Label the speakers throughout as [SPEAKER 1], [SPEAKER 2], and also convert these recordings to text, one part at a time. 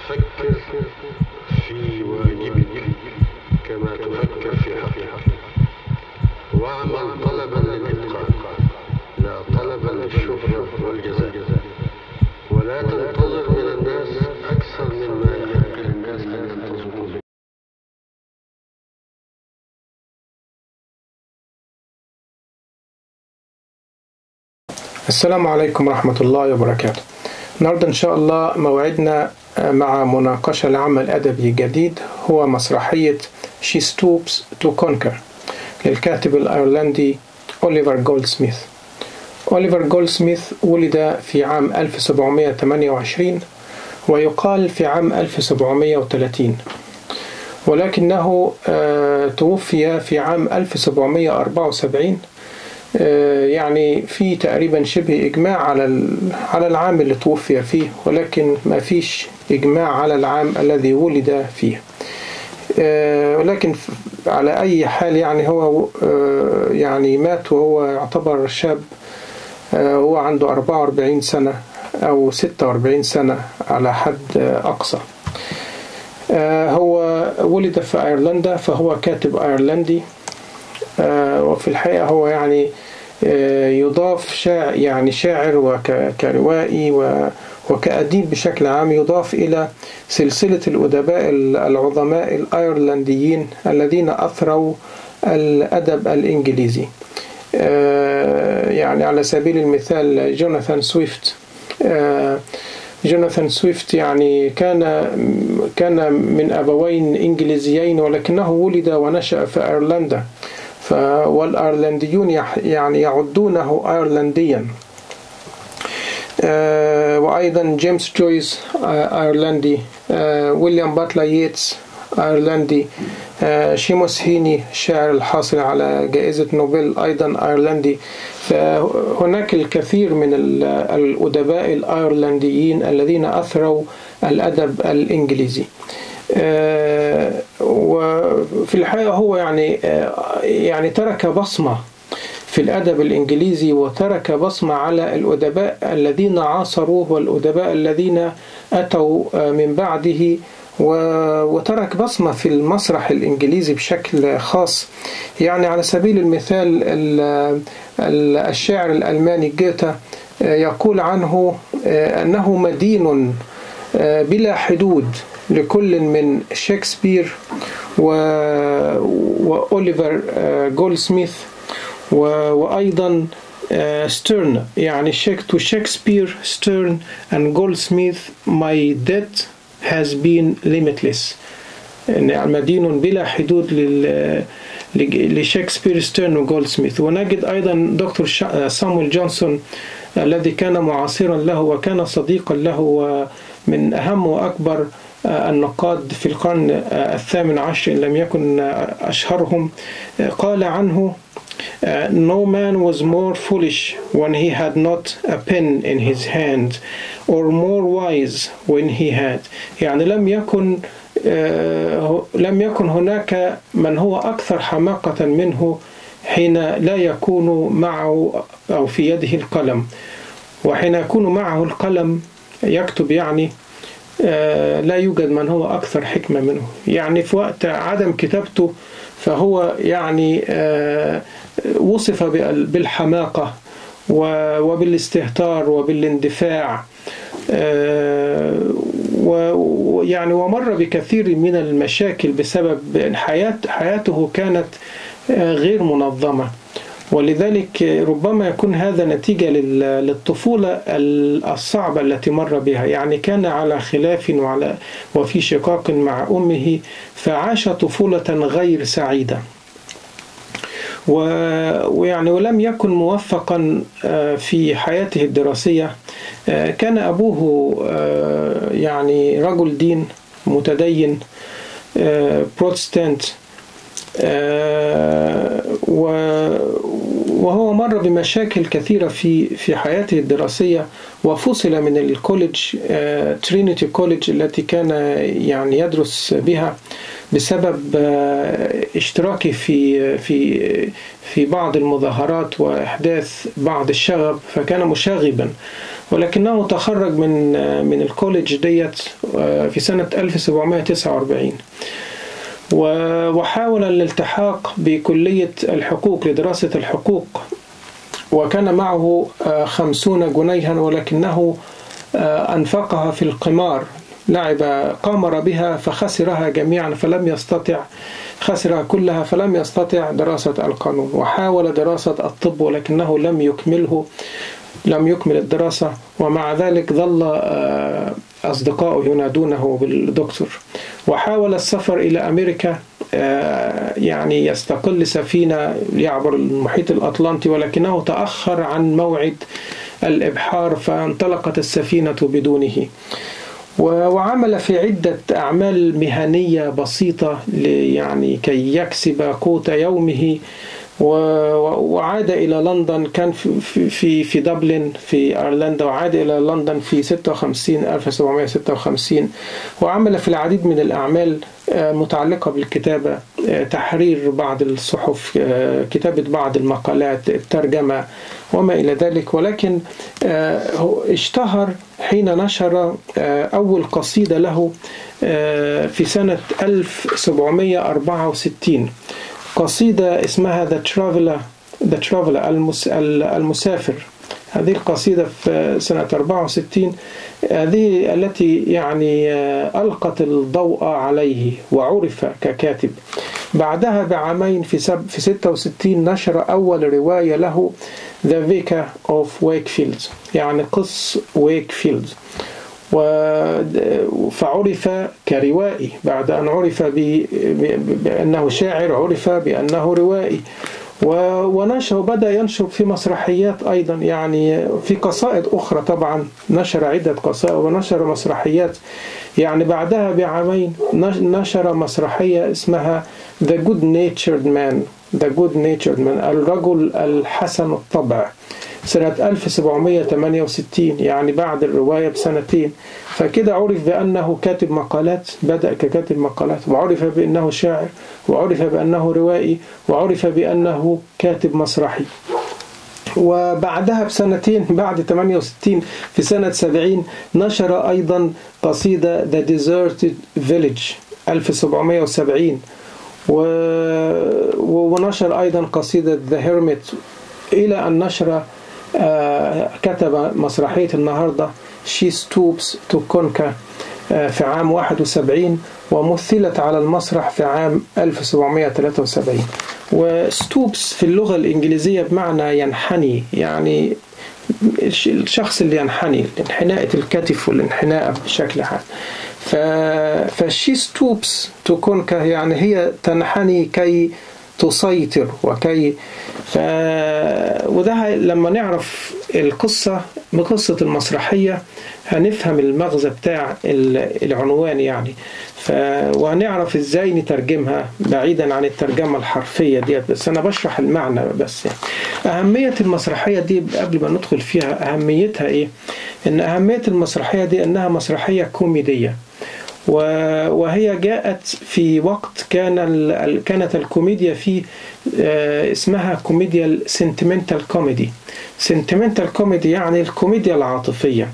[SPEAKER 1] فكر في واجبك كما تفكر في حقك واعمل طلبا للإتقان لا طلبا للشهرة والجزاء ولا تنتظر من الناس أكثر مما يمكن الناس أن ينتظروا منك
[SPEAKER 2] السلام عليكم ورحمة الله وبركاته النهاردة إن شاء الله موعدنا مع مناقشة لعمل أدبي جديد هو مسرحية She Stoops to Conquer للكاتب الأيرلندي أوليفر جولدسميث أوليفر جولدسميث ولد في عام 1728 ويقال في عام 1730 ولكنه آه، توفي في عام 1774 آه، يعني في تقريبا شبه إجماع على ال- على العام اللي توفي فيه ولكن ما فيش إجماع على العام الذي ولد فيه آه، ولكن ف- على أي حال يعني هو آه، يعني مات وهو يعتبر شاب آه، هو عنده 44 سنة أو 46 سنة على حد آه، أقصى آه، هو ولد في أيرلندا فهو كاتب أيرلندي آه، وفي الحقيقة هو يعني آه، يضاف شاعر يعني شاعر وكروائي و- وكأديب بشكل عام يضاف إلى سلسلة الأدباء العظماء الأيرلنديين الذين أثروا الأدب الإنجليزي آه، يعني على سبيل المثال جوناثان سويفت آه، جوناثان سويفت يعني كان كان من أبوين إنجليزيين ولكنه ولد ونشأ في أيرلندا ف والأيرلنديون يح- يعني يعدونه أيرلنديا آه، وأيضا جيمس جويس آه، أيرلندي آه، ويليام باتلا ييتس أيرلندي آه، شيموس هيني الشاعر الحاصل على جائزة نوبل أيضا أيرلندي فهناك الكثير من ال- الأدباء الأيرلنديين الذين أثروا الأدب الإنجليزي آه، وفي الحقيقة هو يعني آه، يعني ترك بصمة في الأدب الإنجليزي وترك بصمة على الأدباء الذين عاصروه والأدباء الذين أتوا آه، من بعده و- وترك بصمة في المسرح الإنجليزي بشكل خاص يعني على سبيل المثال ال- ال- الشاعر الألماني جيتا آه، يقول عنه آه، أنه مدين آه، بلا حدود لكل من شكسبير و... وأوليفر آه، جولدسميث و... وأيضا آه، ستيرن يعني شيك to Shakespeare, Stern and Goldsmith my debt has been limitless يعني مدين بلا حدود لل لج- لشكسبير ستيرن وجولدسميث ونجد أيضا دكتور شا- سامويل جونسون الذي كان معاصرا له وكان صديقا له ومن أهم وأكبر آه، النقاد في القرن آه، الثامن عشر إن لم يكن آه، أشهرهم آه، قال عنه Uh, no man was more foolish when he had not a pen in his hand or more wise when he had يعني لم يكن آه، لم يكن هناك من هو أكثر حماقة منه حين لا يكون معه أو في يده القلم وحين يكون معه القلم يكتب يعني آه، لا يوجد من هو أكثر حكمة منه يعني في وقت عدم كتابته فهو يعني آه، وصف بال- بالحماقة و- وبالاستهتار وبالاندفاع آه، و- ويعني ومر بكثير من المشاكل بسبب أن حياة حياته كانت آه، غير منظمة ولذلك ربما يكون هذا نتيجة لل- للطفولة ال- الصعبة التي مر بها يعني كان على خلاف وعلى وفي شقاق مع أمه فعاش طفولة غير سعيدة و- ويعني ولم يكن موفقا آه، في حياته الدراسية آه، كان أبوه آه، يعني رجل دين متدين آه، بروتستانت آه، و- وهو مر بمشاكل كثيرة في في حياته الدراسية وفصل من الكوليدج ترينيتي كوليدج التي كان يعني يدرس بها بسبب آه، اشتراكه في في في بعض المظاهرات وإحداث بعض الشغب فكان مشاغبا ولكنه تخرج من من الكوليدج ديت في سنة 1749 وحاول الالتحاق بكلية الحقوق لدراسة الحقوق وكان معه خمسون جنيها ولكنه أنفقها في القمار لعب قامر بها فخسرها جميعا فلم يستطع خسرها كلها فلم يستطع دراسة القانون وحاول دراسة الطب ولكنه لم يكمله لم يكمل الدراسة ومع ذلك ظل أصدقائه ينادونه بالدكتور وحاول السفر إلى أمريكا يعني يستقل سفينة يعبر المحيط الأطلنطي ولكنه تأخر عن موعد الإبحار فانطلقت السفينة بدونه وعمل في عدة أعمال مهنية بسيطة يعني كي يكسب قوت يومه وعاد إلى لندن كان في في في دبلن في أيرلندا وعاد إلى لندن في 56 1756 وعمل في العديد من الأعمال متعلقة بالكتابة تحرير بعض الصحف كتابة بعض المقالات الترجمة وما إلى ذلك ولكن اشتهر حين نشر أول قصيدة له في سنة 1764 قصيدة اسمها The Traveler The Traveler المسافر هذه القصيدة في سنة 64 هذه التي يعني ألقت الضوء عليه وعرف ككاتب بعدها بعامين في سب في 66 نشر أول رواية له The Vicar of Wakefield يعني قص ويكفيلد فعرف كروائي بعد أن عرف بأنه شاعر عرف بأنه روائي ونشر وبدأ ينشر في مسرحيات أيضا يعني في قصائد أخرى طبعا نشر عدة قصائد ونشر مسرحيات يعني بعدها بعامين نشر مسرحية اسمها The Good Natured Man The Good Natured Man الرجل الحسن الطبع سنة 1768 يعني بعد الرواية بسنتين فكده عرف بأنه كاتب مقالات بدأ ككاتب مقالات وعرف بأنه شاعر وعرف بأنه روائي وعرف بأنه كاتب مسرحي وبعدها بسنتين بعد 68 في سنة 70 نشر أيضا قصيدة The Deserted Village 1770 ونشر أيضا قصيدة The Hermit إلى أن نشر كتب مسرحية النهاردة She Stoops to Conquer في عام 71 ومثلت على المسرح في عام 1773 وستوبس في اللغة الإنجليزية بمعنى ينحني يعني الشخص اللي ينحني انحناءة الكتف والانحناء بشكل عام فشي ستوبس تو كونكا يعني هي تنحني كي تسيطر وكي ف... وده لما نعرف القصة بقصة المسرحية هنفهم المغزى بتاع العنوان يعني ف... وهنعرف ازاي نترجمها بعيدا عن الترجمة الحرفية ديت بس انا بشرح المعنى بس يعني. اهمية المسرحية دي قبل ما ندخل فيها اهميتها ايه ان اهمية المسرحية دي انها مسرحية كوميدية وهي جاءت في وقت كان كانت الكوميديا فيه اسمها كوميديا السنتمنتال كوميدي سنتمنتال كوميدي يعني الكوميديا العاطفية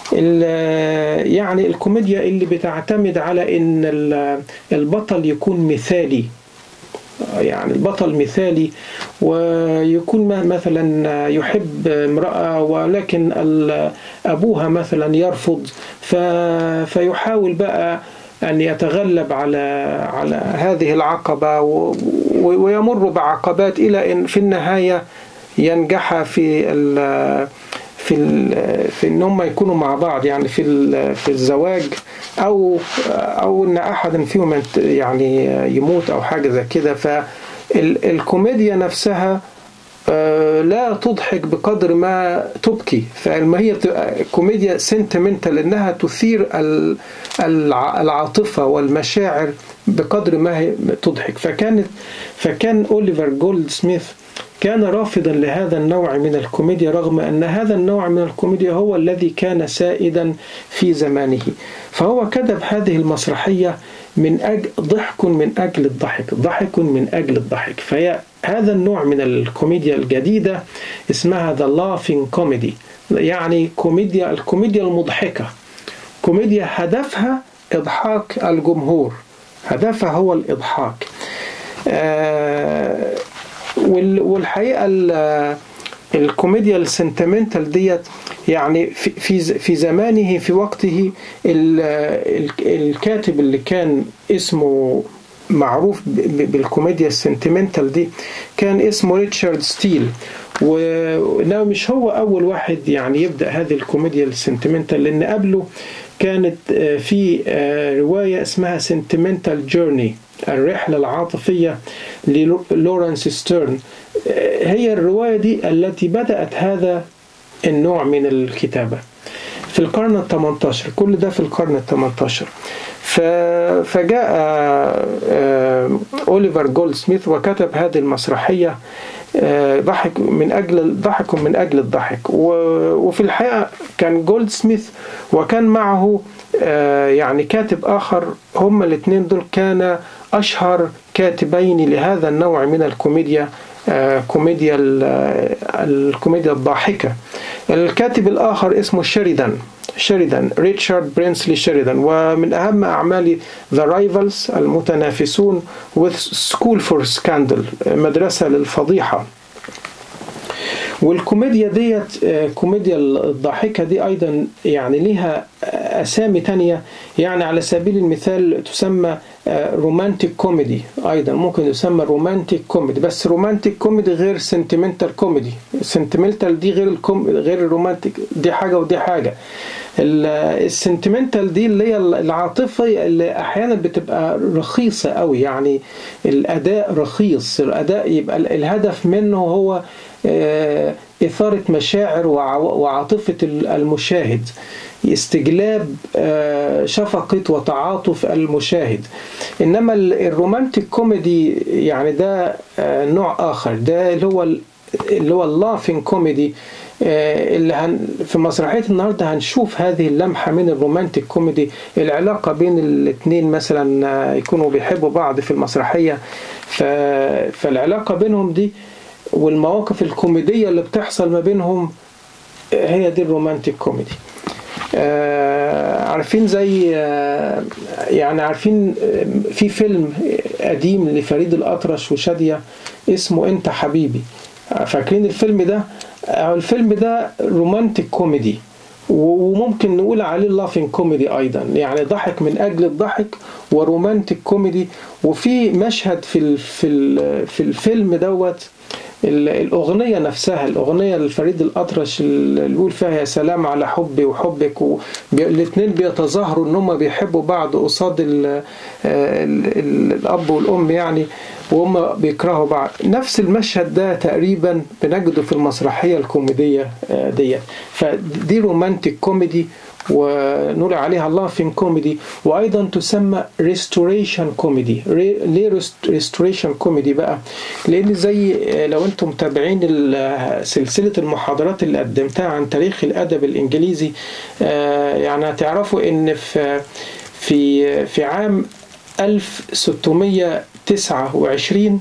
[SPEAKER 2] يعني الكوميديا اللي بتعتمد على ان البطل يكون مثالي يعني البطل مثالي ويكون مثلا يحب امرأة ولكن أبوها مثلا يرفض فيحاول بقى أن يتغلب على على هذه العقبة ويمر بعقبات إلى أن في النهاية ينجح في ال في ال في ان هم يكونوا مع بعض يعني في في الزواج او او ان احد فيهم يعني يموت او حاجه زي كده فالكوميديا نفسها لا تضحك بقدر ما تبكي فما هي كوميديا سنتمنتال انها تثير العاطفه والمشاعر بقدر ما هي تضحك فكانت فكان اوليفر جولد سميث كان رافضا لهذا النوع من الكوميديا رغم أن هذا النوع من الكوميديا هو الذي كان سائدا في زمانه فهو كتب هذه المسرحية من أجل ضحك من أجل الضحك ضحك من أجل الضحك فهي هذا النوع من الكوميديا الجديدة اسمها The Laughing Comedy يعني كوميديا الكوميديا المضحكة كوميديا هدفها إضحاك الجمهور هدفها هو الإضحاك آه والحقيقة الكوميديا السنتمنتال ديت يعني في في في زمانه في وقته الكاتب اللي كان اسمه معروف بالكوميديا السنتمنتال دي كان اسمه ريتشارد ستيل وانه مش هو اول واحد يعني يبدا هذه الكوميديا السنتمنتال لان قبله كانت في روايه اسمها سنتمنتال جيرني الرحله العاطفيه للورنس ستيرن هي الروايه دي التي بدات هذا النوع من الكتابه في القرن ال 18 كل ده في القرن ال 18 فجاء أوليفر جولد سميث وكتب هذه المسرحية ضحك من أجل ضحك من أجل الضحك وفي الحقيقة كان جولد سميث وكان معه يعني كاتب آخر هما الاثنين دول كان أشهر كاتبين لهذا النوع من الكوميديا كوميديا الكوميديا الضاحكة الكاتب الآخر اسمه شيريدان شيريدان ريتشارد برينسلي شيريدان ومن أهم أعمال ذا رايفلز المتنافسون with School for Scandal مدرسة للفضيحة والكوميديا ديت كوميديا الضاحكة دي أيضا يعني لها أسامي تانية يعني على سبيل المثال تسمى رومانتيك كوميدي أيضا ممكن يسمى رومانتيك كوميدي بس رومانتيك كوميدي غير سنتيمنتال كوميدي سنتيمنتال دي غير الكوم غير الرومانتيك دي حاجة ودي حاجة السنتيمنتال دي اللي هي العاطفة اللي أحيانا بتبقى رخيصة قوي يعني الأداء رخيص الأداء يبقى الهدف منه هو إثارة مشاعر وعاطفة المشاهد استجلاب شفقة وتعاطف المشاهد إنما الرومانتيك كوميدي يعني ده نوع آخر ده اللي هو اللي هو اللافين كوميدي اللي هن في مسرحية النهاردة هنشوف هذه اللمحة من الرومانتيك كوميدي العلاقة بين الاثنين مثلا يكونوا بيحبوا بعض في المسرحية فالعلاقة بينهم دي والمواقف الكوميدية اللي بتحصل ما بينهم هي دي الرومانتيك كوميدي آه عارفين زي آه يعني عارفين في فيلم قديم لفريد الأطرش وشادية اسمه أنت حبيبي فاكرين الفيلم ده الفيلم ده رومانتيك كوميدي وممكن نقول عليه لافين كوميدي ايضا يعني ضحك من اجل الضحك ورومانتيك كوميدي وفي مشهد في في في الفيلم دوت الأغنية نفسها الأغنية الفريد الأطرش اللي بيقول فيها يا سلام على حبي وحبك الاثنين بيتظاهروا إن هم بيحبوا بعض قصاد ال ال ال الأب والأم يعني وهم بيكرهوا بعض نفس المشهد ده تقريبا بنجده في المسرحية الكوميدية ديت فدي رومانتيك كوميدي ونقول عليها لافين كوميدي وايضا تسمى ريستوريشن كوميدي ليه ريستوريشن كوميدي بقى لان زي لو انتم متابعين سلسله المحاضرات اللي قدمتها عن تاريخ الادب الانجليزي يعني هتعرفوا ان في في في عام 1629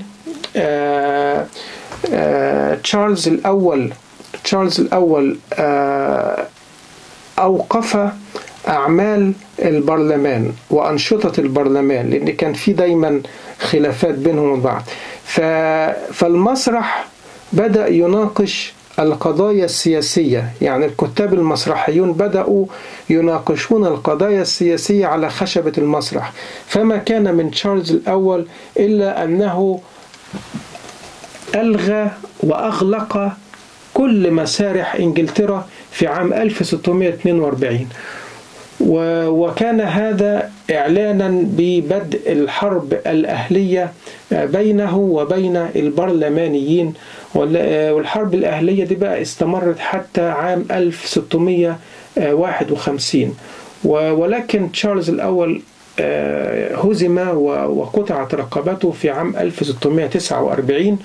[SPEAKER 2] تشارلز الاول تشارلز الاول أوقف أعمال البرلمان وأنشطة البرلمان لأن كان في دايما خلافات بينهم وبعض فالمسرح بدأ يناقش القضايا السياسية يعني الكتاب المسرحيون بدأوا يناقشون القضايا السياسية على خشبة المسرح فما كان من تشارلز الأول إلا أنه ألغى وأغلق كل مسارح إنجلترا في عام 1642 وكان هذا إعلانا ببدء الحرب الأهلية بينه وبين البرلمانيين والحرب الأهلية دي بقى استمرت حتى عام 1651 ولكن تشارلز الأول هزم وقطعت رقبته في عام 1649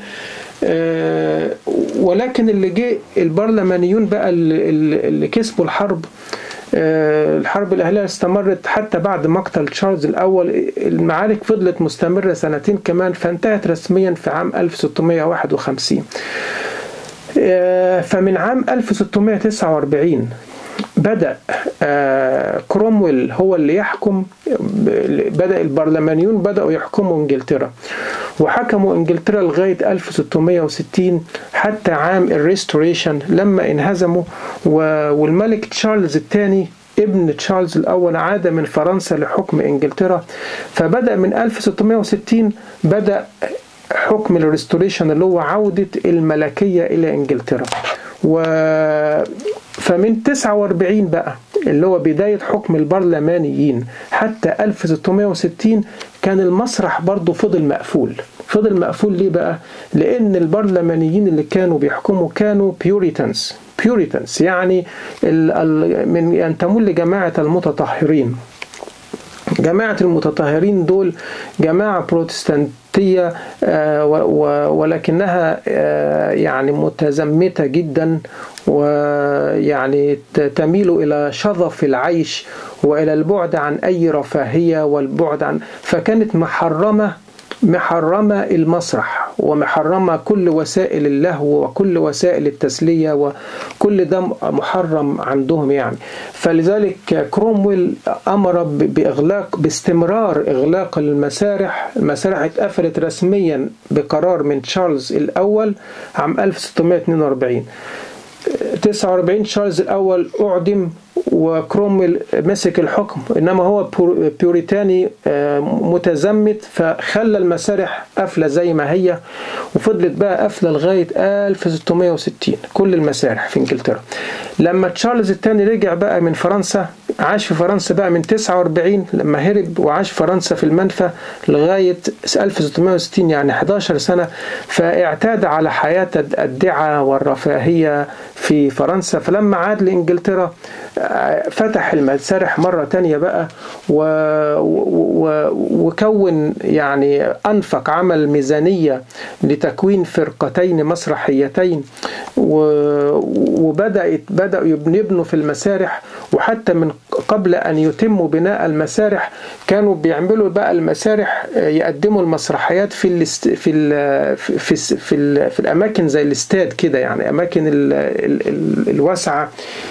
[SPEAKER 2] ولكن اللي جه البرلمانيون بقى اللي كسبوا الحرب الحرب الأهلية استمرت حتى بعد مقتل تشارلز الأول المعارك فضلت مستمرة سنتين كمان فانتهت رسميا في عام 1651 فمن عام 1649 بدأ كرومويل هو اللي يحكم بدأ البرلمانيون بدأوا يحكموا انجلترا وحكموا انجلترا لغاية 1660 حتى عام الريستوريشن لما انهزموا والملك تشارلز الثاني ابن تشارلز الأول عاد من فرنسا لحكم إنجلترا فبدأ من 1660 بدأ حكم الريستوريشن اللي هو عودة الملكية إلى إنجلترا و فمن 49 بقى اللي هو بداية حكم البرلمانيين حتى 1660 كان المسرح برضه فضل مقفول فضل مقفول ليه بقى؟ لأن البرلمانيين اللي كانوا بيحكموا كانوا بيوريتانز بيوريتانز يعني ال ال من ينتمون لجماعة المتطهرين جماعة المتطهرين دول جماعة بروتستانتية ولكنها يعني متزمتة جدا ويعني تميل إلى شظف العيش وإلى البعد عن أي رفاهية والبعد عن فكانت محرمة محرمة المسرح ومحرمة كل وسائل اللهو وكل وسائل التسلية وكل ده محرم عندهم يعني فلذلك كرومويل أمر بإغلاق باستمرار إغلاق المسارح المسارح اتقفلت رسميا بقرار من تشارلز الأول عام 1642 49 تشارلز الأول أعدم وكرومويل مسك الحكم انما هو بيوريتاني متزمت فخلى المسارح قافله زي ما هي وفضلت بقى قافله لغايه 1660 كل المسارح في انجلترا لما تشارلز الثاني رجع بقى من فرنسا عاش في فرنسا بقى من 49 لما هرب وعاش في فرنسا في المنفى لغايه 1660 يعني 11 سنه فاعتاد على حياه الدعه والرفاهيه في فرنسا فلما عاد لانجلترا فتح المسارح مرة تانية بقى و... و... وكون يعني أنفق عمل ميزانية لتكوين فرقتين مسرحيتين و... وبدأت بدأوا يبنوا في المسارح وحتى من قبل أن يتموا بناء المسارح كانوا بيعملوا بقى المسارح يقدموا المسرحيات في الاست... في ال... في في, في, ال... في الأماكن زي الاستاد كده يعني أماكن ال... ال... ال... الواسعة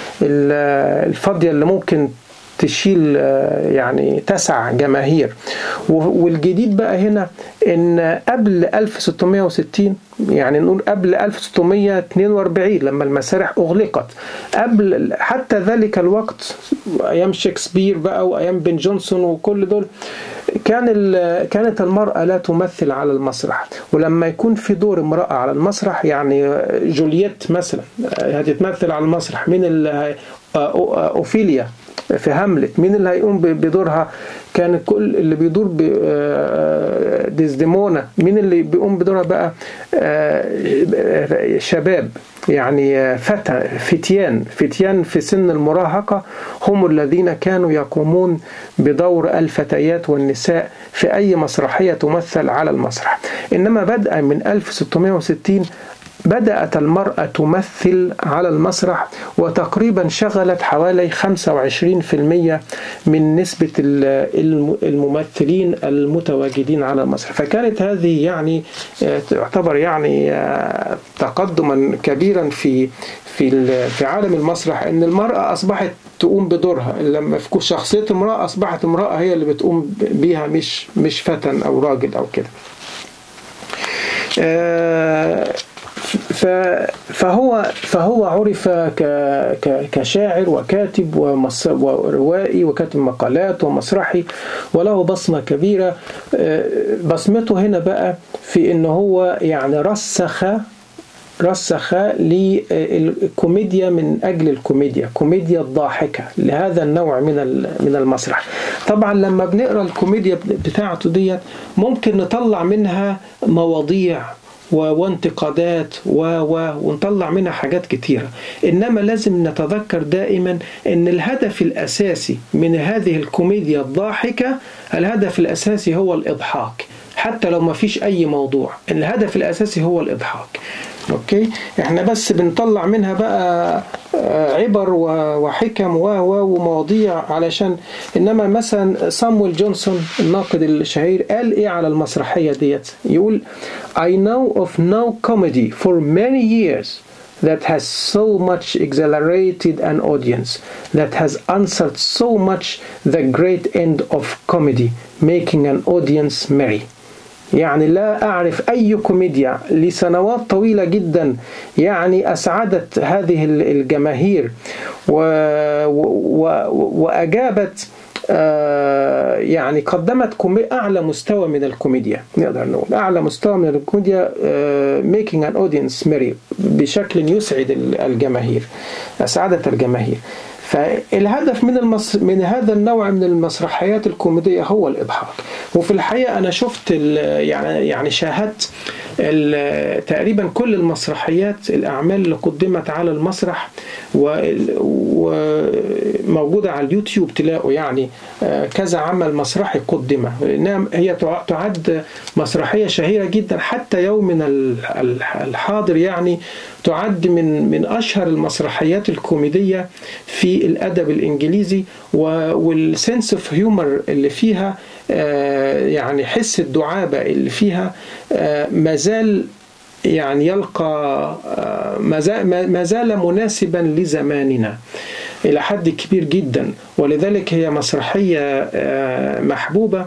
[SPEAKER 2] الفاضية اللي ممكن تشيل يعني تسع جماهير والجديد بقى هنا ان قبل 1660 يعني نقول قبل 1642 لما المسارح اغلقت قبل حتى ذلك الوقت ايام شكسبير بقى وايام بن جونسون وكل دول كان كانت المرأة لا تمثل على المسرح ولما يكون في دور امرأة على المسرح يعني جولييت مثلا هتتمثل على المسرح من أوفيليا في هاملت مين اللي هيقوم بدورها كان كل اللي بيدور ديزديمونا مين اللي بيقوم بدورها بقى شباب يعني فتى فتيان فتيان في سن المراهقة هم الذين كانوا يقومون بدور الفتيات والنساء في أي مسرحية تمثل على المسرح إنما بدءا من 1660 بدأت المرأة تمثل على المسرح وتقريبا شغلت حوالي 25% من نسبة الممثلين المتواجدين على المسرح فكانت هذه يعني تعتبر يعني تقدما كبيرا في في في عالم المسرح ان المرأة أصبحت تقوم بدورها لما في شخصية امرأة أصبحت امرأة هي اللي بتقوم بيها مش مش فتى أو راجل أو كده فهو فهو عرف كشاعر وكاتب وروائي وكاتب مقالات ومسرحي وله بصمة كبيرة بصمته هنا بقى في ان هو يعني رسخ رسخ للكوميديا من اجل الكوميديا كوميديا الضاحكه لهذا النوع من من المسرح طبعا لما بنقرا الكوميديا بتاعته ديت ممكن نطلع منها مواضيع وانتقادات و و ونطلع منها حاجات كتيرة إنما لازم نتذكر دائما أن الهدف الأساسي من هذه الكوميديا الضاحكة الهدف الأساسي هو الإضحاك حتى لو ما فيش أي موضوع الهدف الأساسي هو الإضحاك اوكي احنا بس بنطلع منها بقى عبر وحكم و ومواضيع علشان انما مثلا صامويل جونسون الناقد الشهير قال ايه على المسرحيه ديت يقول I know of no comedy for many years that has so much exhilarated an audience, that has answered so much the great end of comedy, making an audience merry. يعني لا أعرف أي كوميديا لسنوات طويلة جدا يعني أسعدت هذه الجماهير و... و... وأجابت آه يعني قدمت أعلى مستوى من الكوميديا نقدر نقول أعلى مستوى من الكوميديا آه making an audience merry بشكل يسعد الجماهير أسعدت الجماهير فالهدف من المص... من هذا النوع من المسرحيات الكوميدية هو الإضحاك وفي الحقيقة أنا شفت ال... يعني يعني شاهدت ال... تقريبا كل المسرحيات الأعمال اللي قدمت على المسرح وموجودة و... على اليوتيوب تلاقوا يعني كذا عمل مسرحي قدم لأنها هي تعد مسرحية شهيرة جدا حتى يومنا الحاضر يعني تعد من من اشهر المسرحيات الكوميديه في الادب الانجليزي والسنس اوف هيومر اللي فيها يعني حس الدعابه اللي فيها ما زال يعني يلقى ما زال مناسبا لزماننا الى حد كبير جدا ولذلك هي مسرحيه محبوبه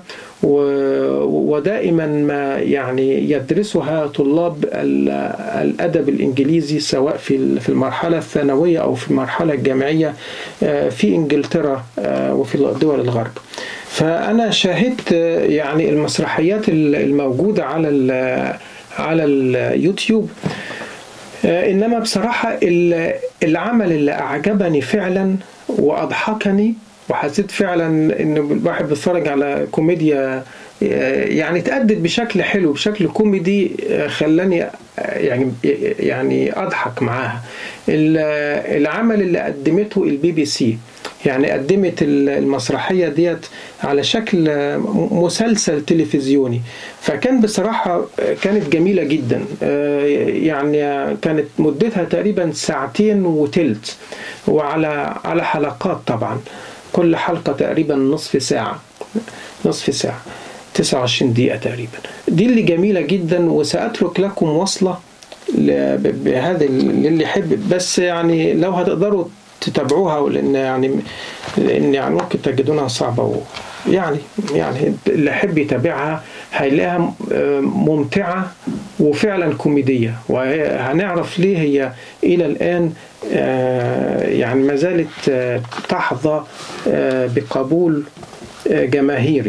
[SPEAKER 2] ودائما ما يعني يدرسها طلاب الادب الانجليزي سواء في في المرحله الثانويه او في المرحله الجامعيه في انجلترا وفي دول الغرب. فانا شاهدت يعني المسرحيات الموجوده على على اليوتيوب انما بصراحه العمل اللي اعجبني فعلا واضحكني وحسيت فعلا ان الواحد بيتفرج على كوميديا يعني تأدت بشكل حلو بشكل كوميدي خلاني يعني يعني اضحك معاها العمل اللي قدمته البي بي سي يعني قدمت المسرحية ديت على شكل مسلسل تلفزيوني فكان بصراحة كانت جميلة جدا يعني كانت مدتها تقريبا ساعتين وتلت وعلى على حلقات طبعا كل حلقة تقريبا نصف ساعة نصف ساعة 29 دقيقة تقريبا دي اللي جميلة جدا وسأترك لكم وصلة بهذا اللي يحب بس يعني لو هتقدروا تتابعوها لان يعني لان يعني ممكن تجدونها صعبه و يعني يعني اللي يحب يتابعها هيلاقيها ممتعه وفعلا كوميديه وهنعرف ليه هي الى الان يعني ما زالت تحظى بقبول جماهيري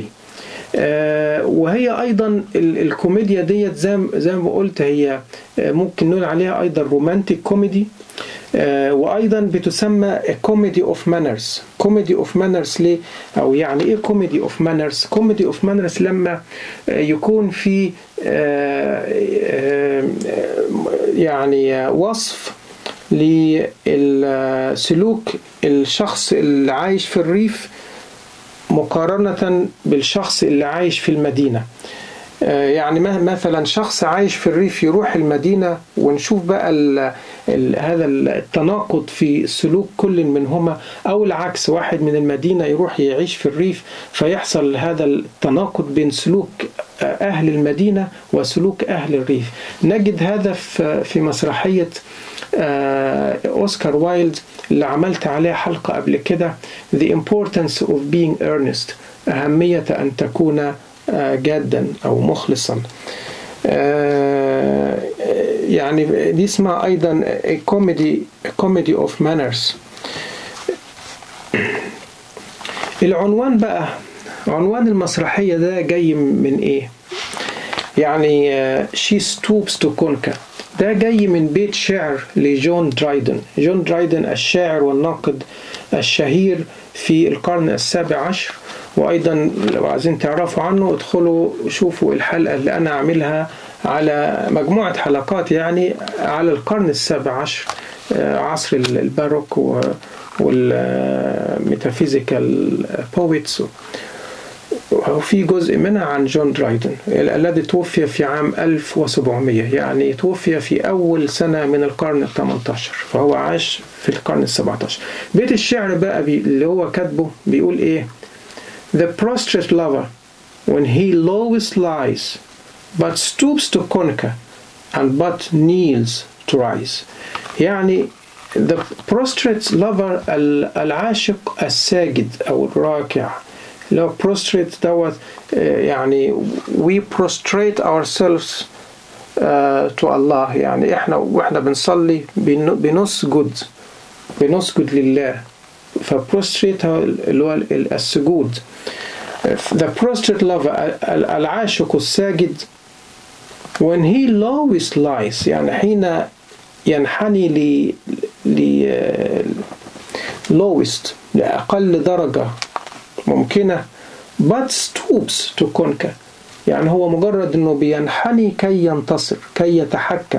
[SPEAKER 2] وهي ايضا الكوميديا ديت زي زي ما قلت هي ممكن نقول عليها ايضا رومانتيك كوميدي وايضا بتسمى كوميدي اوف مانرز كوميدي اوف مانرز ليه او يعني ايه كوميدي اوف مانرز كوميدي اوف مانرز لما يكون في يعني وصف لسلوك الشخص اللي عايش في الريف مقارنة بالشخص اللي عايش في المدينة يعني مثلا شخص عايش في الريف يروح المدينة ونشوف بقى ال ال هذا التناقض في سلوك كل منهما أو العكس واحد من المدينة يروح يعيش في الريف فيحصل هذا التناقض بين سلوك أهل المدينة وسلوك أهل الريف نجد هذا في مسرحية أوسكار وايلد اللي عملت عليها حلقة قبل كده The Importance of Being Earnest أهمية أن تكون جادا أو مخلصا يعني دي اسمها أيضا كوميدي كوميدي أوف مانرز العنوان بقى عنوان المسرحية ده جاي من إيه؟ يعني She Stoops to Conquer ده جاي من بيت شعر لجون درايدن جون درايدن الشاعر والناقد الشهير في القرن السابع عشر وايضا لو عايزين تعرفوا عنه ادخلوا شوفوا الحلقه اللي انا عاملها على مجموعه حلقات يعني على القرن السابع عشر عصر الباروك والميتافيزيكال بويتس وفي جزء منها عن جون درايدن الذي توفي في عام 1700 يعني توفي في أول سنة من القرن ال 18 فهو عاش في القرن ال 17 بيت الشعر بقى بي اللي هو كاتبه بيقول إيه The prostrate lover when he lowest lies but stoops to conquer and but kneels to to rise يعني the prostrate lover العاشق الساجد أو الراكع اللي هو prostrate دوت يعني we prostrate ourselves uh, to Allah يعني احنا واحنا بنصلي بنسجد بنسجد لله فبروستريت اللي هو السجود the prostrate lover العاشق الساجد when he lowest lies يعني حين ينحني ل ل lowest لأقل درجة ممكنة but stoops to conquer يعني هو مجرد انه بينحني كي ينتصر كي يتحكم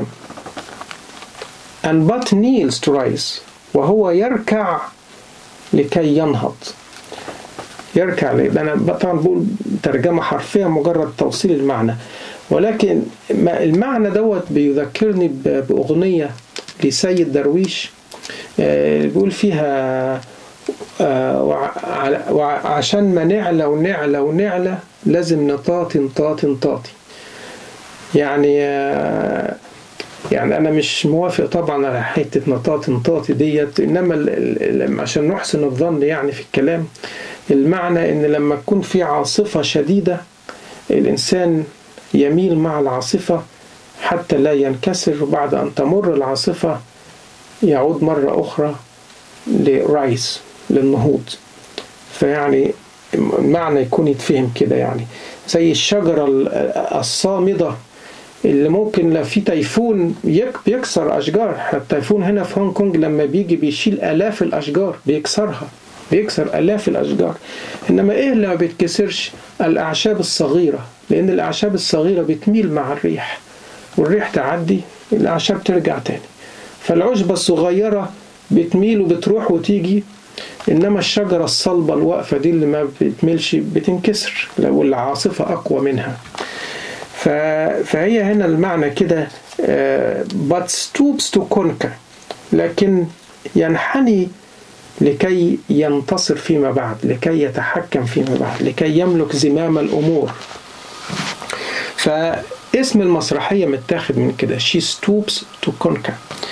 [SPEAKER 2] and but kneels to rise وهو يركع لكي ينهض يركع ليه انا طبعا بقول ترجمه حرفيه مجرد توصيل المعنى ولكن المعنى دوت بيذكرني باغنيه لسيد درويش بيقول فيها وعشان ما نعلى ونعلى ونعلى لازم نطاطي نطاطي نطاطي يعني يعني انا مش موافق طبعا على حته نطاطي نطاطي ديت انما عشان نحسن الظن يعني في الكلام المعنى ان لما تكون في عاصفه شديده الانسان يميل مع العاصفه حتى لا ينكسر وبعد ان تمر العاصفه يعود مره اخرى لرايس للنهوض فيعني المعنى يكون يتفهم كده يعني زي الشجرة الصامدة اللي ممكن لو في تيفون بيكسر أشجار التيفون هنا في هونج كونج لما بيجي بيشيل آلاف الأشجار بيكسرها بيكسر آلاف الأشجار إنما إيه اللي ما بيتكسرش الأعشاب الصغيرة لأن الأعشاب الصغيرة بتميل مع الريح والريح تعدي الأعشاب ترجع تاني فالعشبة الصغيرة بتميل وبتروح وتيجي انما الشجره الصلبه الواقفه دي اللي ما بتميلش بتنكسر لو العاصفه اقوى منها فهي هنا المعنى كده but stoops to conquer لكن ينحني لكي ينتصر فيما بعد لكي يتحكم فيما بعد لكي يملك زمام الامور فاسم المسرحيه متاخد من كده she stoops to conquer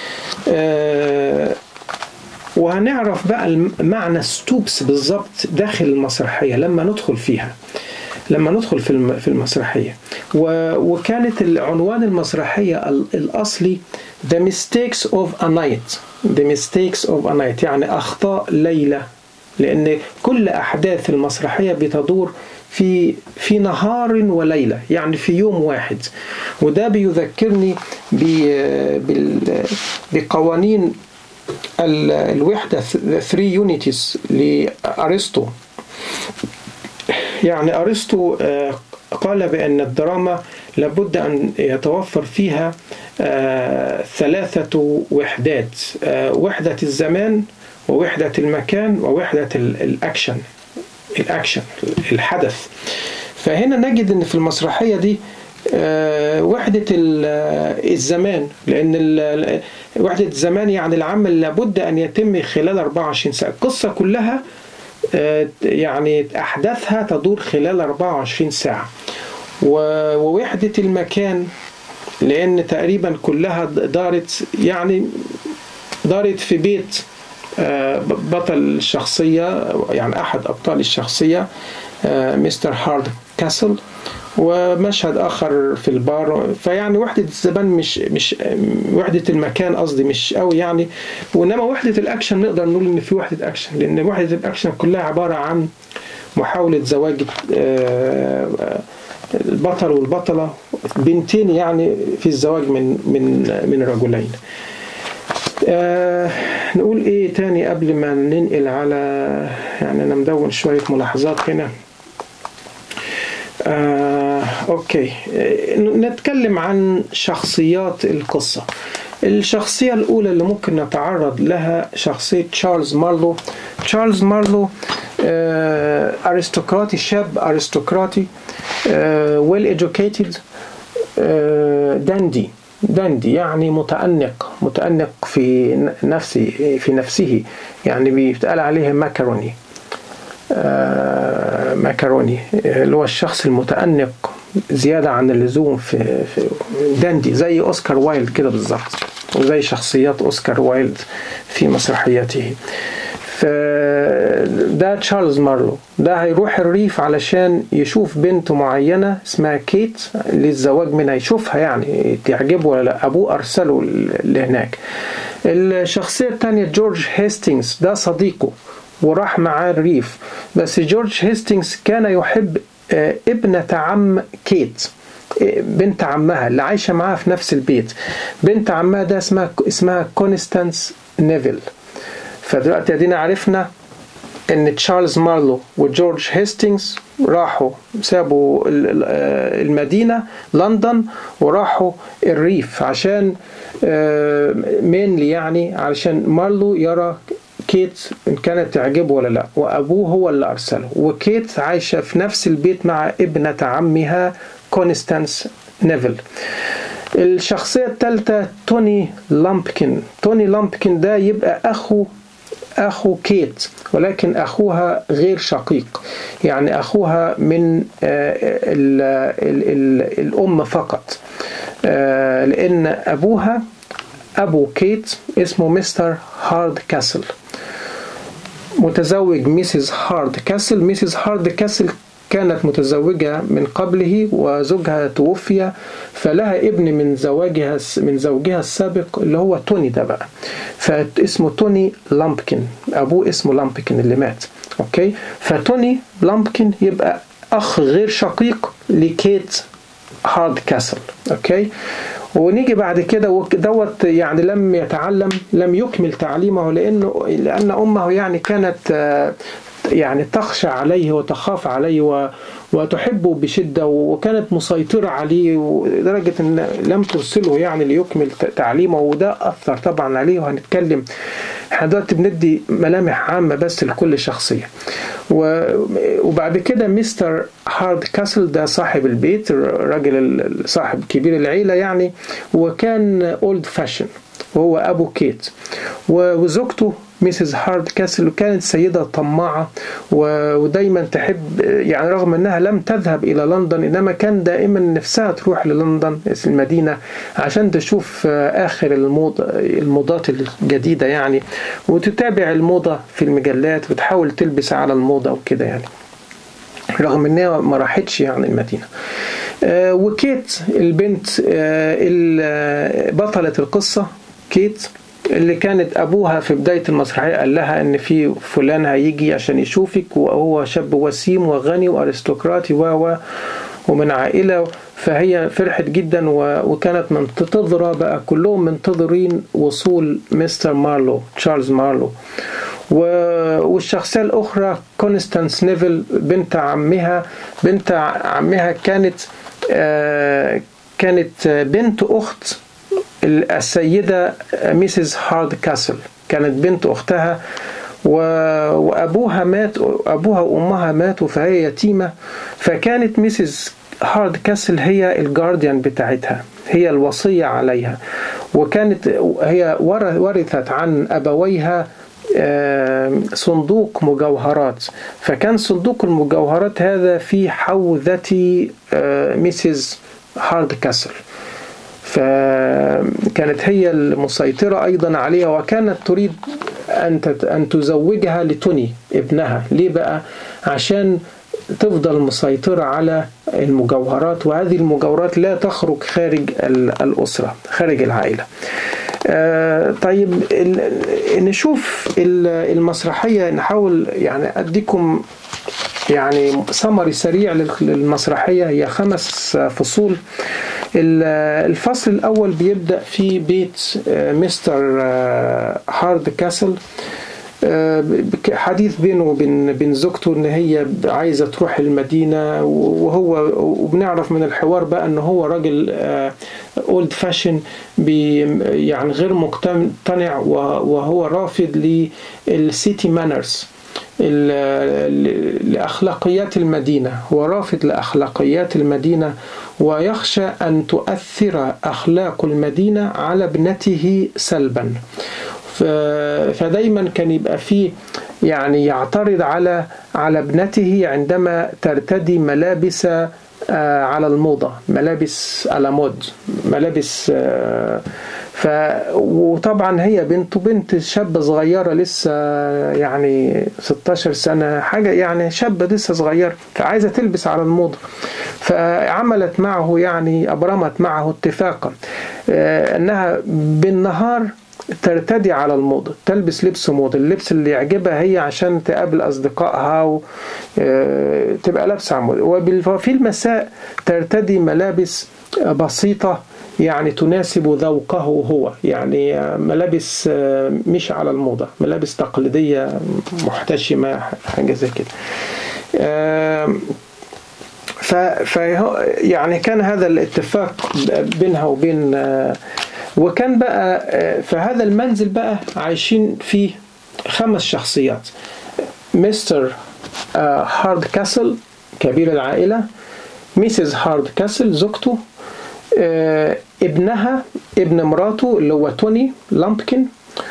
[SPEAKER 2] وهنعرف بقى معنى ستوبس بالظبط داخل المسرحية لما ندخل فيها لما ندخل في في المسرحية وكانت العنوان المسرحية الأصلي The Mistakes of a Night The Mistakes of a Night يعني أخطاء ليلة لأن كل أحداث المسرحية بتدور في في نهار وليلة يعني في يوم واحد وده بيذكرني بقوانين الوحدة 3 يونيتيز لأرسطو يعني أرسطو قال بأن الدراما لابد أن يتوفر فيها ثلاثة وحدات وحدة الزمان ووحدة المكان ووحدة الأكشن الأكشن الحدث فهنا نجد أن في المسرحية دي وحدة الزمان لأن وحدة الزمان يعني العمل لابد أن يتم خلال 24 ساعة القصة كلها يعني أحداثها تدور خلال 24 ساعة ووحدة المكان لأن تقريبا كلها دارت يعني دارت في بيت بطل الشخصية يعني أحد أبطال الشخصية مستر هارد كاسل ومشهد اخر في البار فيعني وحده الزمان مش مش وحده المكان قصدي مش قوي يعني وانما وحده الاكشن نقدر نقول ان في وحده اكشن لان وحده الاكشن كلها عباره عن محاوله زواج البطل والبطله بنتين يعني في الزواج من من من رجلين آه نقول ايه تاني قبل ما ننقل على يعني انا مدون شويه ملاحظات هنا آه، أوكي نتكلم عن شخصيات القصة الشخصية الأولى اللي ممكن نتعرض لها شخصية تشارلز مارلو تشارلز مارلو آه، أرستقراطي شاب أرستقراطي ويل educated داندي داندي يعني متأنق متأنق في نفسه في نفسه يعني بيتقال عليه ماكروني آه ماكروني اللي هو الشخص المتأنق زيادة عن اللزوم في, في داندي زي أوسكار وايلد كده بالظبط وزي شخصيات أوسكار وايلد في مسرحياته فده تشارلز مارلو ده هيروح الريف علشان يشوف بنت معينة اسمها كيت للزواج منها يشوفها يعني تعجبه ولا لا أبوه أرسله لهناك الشخصية الثانية جورج هيستينغز ده صديقه وراح معاه الريف بس جورج هيستينغز كان يحب ابنة عم كيت بنت عمها اللي عايشة معاها في نفس البيت بنت عمها ده اسمها اسمها كونستانس نيفل فدلوقتي ادينا عرفنا ان تشارلز مارلو وجورج هيستينغز راحوا سابوا المدينة لندن وراحوا الريف عشان مينلي يعني علشان مارلو يرى كيت إن كانت تعجبه ولا لا وأبوه هو اللي أرسله وكيت عايشة في نفس البيت مع ابنة عمها كونستانس نيفل الشخصية الثالثة توني لامبكن توني لامبكن ده يبقى أخو أخو كيت ولكن أخوها غير شقيق يعني أخوها من ال ال ال الأم فقط لأن أبوها أبو كيت اسمه مستر هارد كاسل متزوج ميسيس هارد كاسل ميسيس هارد كاسل كانت متزوجة من قبله وزوجها توفي فلها ابن من زواجها من زوجها السابق اللي هو توني ده بقى فاسمه توني لامبكن أبوه اسمه لامبكن اللي مات أوكي فتوني لامبكن يبقى أخ غير شقيق لكيت هارد كاسل أوكي ونيجي بعد كده دوت يعني لم يتعلم لم يكمل تعليمه لانه لان امه يعني كانت يعني تخشى عليه وتخاف عليه وتحبه بشدة وكانت مسيطرة عليه لدرجة أن لم ترسله يعني ليكمل تعليمه وده أثر طبعا عليه وهنتكلم احنا دلوقتي بندي ملامح عامة بس لكل شخصية وبعد كده مستر هارد كاسل ده صاحب البيت الراجل صاحب كبير العيلة يعني وكان اولد فاشن وهو أبو كيت وزوجته ميسيس هارد كاسل كانت سيدة طماعة ودايما تحب يعني رغم أنها لم تذهب إلى لندن إنما كان دائما نفسها تروح للندن المدينة عشان تشوف آخر الموضة الموضات الجديدة يعني وتتابع الموضة في المجلات وتحاول تلبس على الموضة وكده يعني رغم انها ما راحتش يعني المدينه آه وكيت البنت آه بطلة القصة كيت اللي كانت ابوها في بدايه المسرحيه قال لها ان في فلان هيجي عشان يشوفك وهو شاب وسيم وغني وارستقراطي و ومن عائله فهي فرحت جدا وكانت منتظره بقى كلهم منتظرين وصول مستر مارلو تشارلز مارلو والشخصيه الاخرى كونستانس نيفل بنت عمها بنت عمها كانت كانت بنت اخت السيدة ميسيس هارد كاسل كانت بنت أختها و... وأبوها مات أبوها وأمها ماتوا فهي يتيمة فكانت ميسيس هارد كاسل هي الجارديان بتاعتها هي الوصية عليها وكانت هي ورثت عن أبويها صندوق مجوهرات فكان صندوق المجوهرات هذا في حوذة ميسيس هارد كاسل فكانت هي المسيطرة أيضا عليها وكانت تريد أن أن تزوجها لتوني ابنها ليه بقى عشان تفضل مسيطرة على المجوهرات وهذه المجوهرات لا تخرج خارج الأسرة خارج العائلة طيب نشوف المسرحية نحاول يعني أديكم يعني سمري سريع للمسرحية هي خمس فصول الفصل الأول بيبدأ في بيت مستر هارد كاسل حديث بينه وبين بين زوجته ان هي عايزه تروح المدينه وهو وبنعرف من الحوار بقى ان هو راجل اولد فاشن يعني غير مقتنع وهو رافض للسيتي مانرز لأخلاقيات المدينة هو رافض لأخلاقيات المدينة ويخشى أن تؤثر أخلاق المدينة على ابنته سلبا فدايما كان يبقى فيه يعني يعترض على على ابنته عندما ترتدي ملابس على الموضة ملابس على مود ملابس ف وطبعا هي بنته بنت شابة صغيرة لسه يعني 16 سنة حاجة يعني شابة لسه صغيرة فعايزة تلبس على الموضة فعملت معه يعني أبرمت معه اتفاقا أنها بالنهار ترتدي على الموضة تلبس لبس موضة اللبس اللي يعجبها هي عشان تقابل أصدقائها وتبقى لابسة موضة وفي المساء ترتدي ملابس بسيطة يعني تناسب ذوقه هو يعني ملابس مش على الموضة ملابس تقليدية محتشمة حاجة زي كده ف يعني كان هذا الاتفاق بينها وبين وكان بقى في هذا المنزل بقى عايشين فيه خمس شخصيات مستر هارد كاسل كبير العائلة ميسيس هارد كاسل زوجته ابنها ابن مراته اللي هو توني لامبكن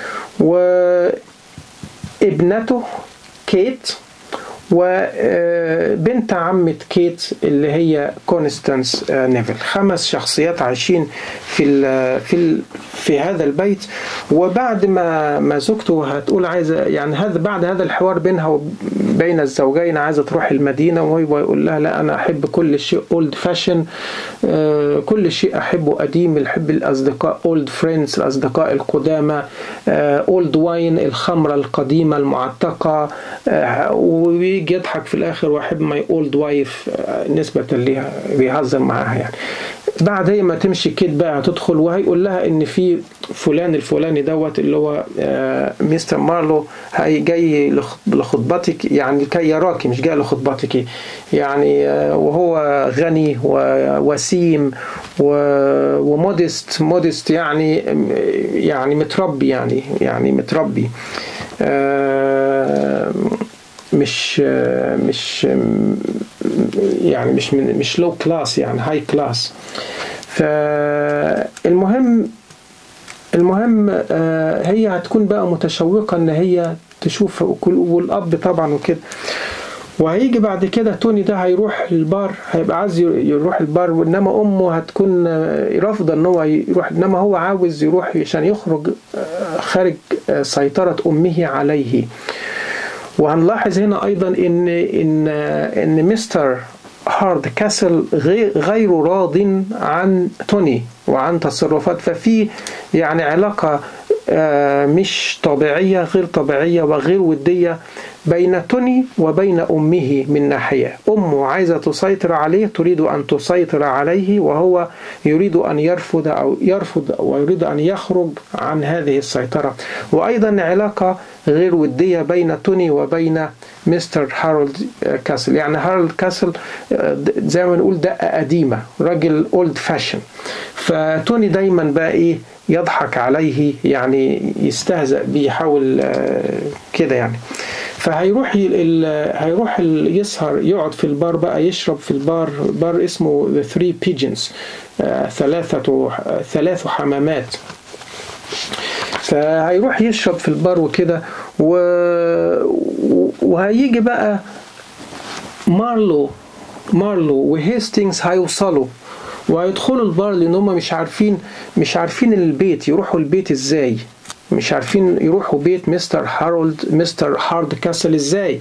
[SPEAKER 2] وابنته كيت وبنت عمة كيت اللي هي كونستانس نيفل خمس شخصيات عايشين في ال في ال في هذا البيت وبعد ما ما زوجته هتقول عايزه يعني هذا بعد هذا الحوار بينها وبين الزوجين عايزه تروح المدينه وهو يقول لها لا انا احب كل شيء اولد فاشن كل شيء احبه قديم احب الاصدقاء اولد فريندز الاصدقاء القدامى اولد واين الخمره القديمه المعتقه ويجي يضحك في الاخر واحب ماي اولد وايف نسبه ليها بيهزر معاها يعني بعد هي ما تمشي كيت بقى هتدخل وهيقول لها ان في فلان الفلاني دوت اللي هو مستر مارلو هي جاي لخطبتك يعني كي يراكي مش جاي لخطبتك يعني وهو غني ووسيم ومودست مودست يعني يعني متربي يعني يعني متربي مش مش يعني مش من مش لو كلاس يعني هاي كلاس فالمهم المهم هي هتكون بقى متشوقة ان هي تشوف والاب طبعا وكده وهيجي بعد كده توني ده هيروح البار هيبقى عايز يروح البار وانما امه هتكون رافضه ان هو يروح انما هو عاوز يروح عشان يخرج خارج سيطره امه عليه وهنلاحظ هنا ايضا ان ان ان مستر هارد كاسل غير راض عن توني وعن تصرفات ففي يعني علاقة مش طبيعية غير طبيعية وغير ودية بين توني وبين أمه من ناحية أمه عايزة تسيطر عليه تريد أن تسيطر عليه وهو يريد أن يرفض أو يرفض ويريد أن يخرج عن هذه السيطرة وأيضا علاقة غير ودية بين توني وبين مستر هارولد كاسل يعني هارولد كاسل زي ما نقول دقة قديمة راجل اولد فاشن فتوني دايما بقى ايه يضحك عليه يعني يستهزأ بيه يحاول كده يعني فهيروح هيروح يسهر يقعد في البار بقى يشرب في البار بار اسمه The Three Pigeons ثلاثة ثلاث حمامات فهيروح يشرب في البار وكده و... وهيجي بقى مارلو مارلو وهيستينجز هيوصلوا وهيدخلوا البار لان هم مش عارفين مش عارفين البيت يروحوا البيت ازاي مش عارفين يروحوا بيت مستر هارولد مستر هارد كاسل ازاي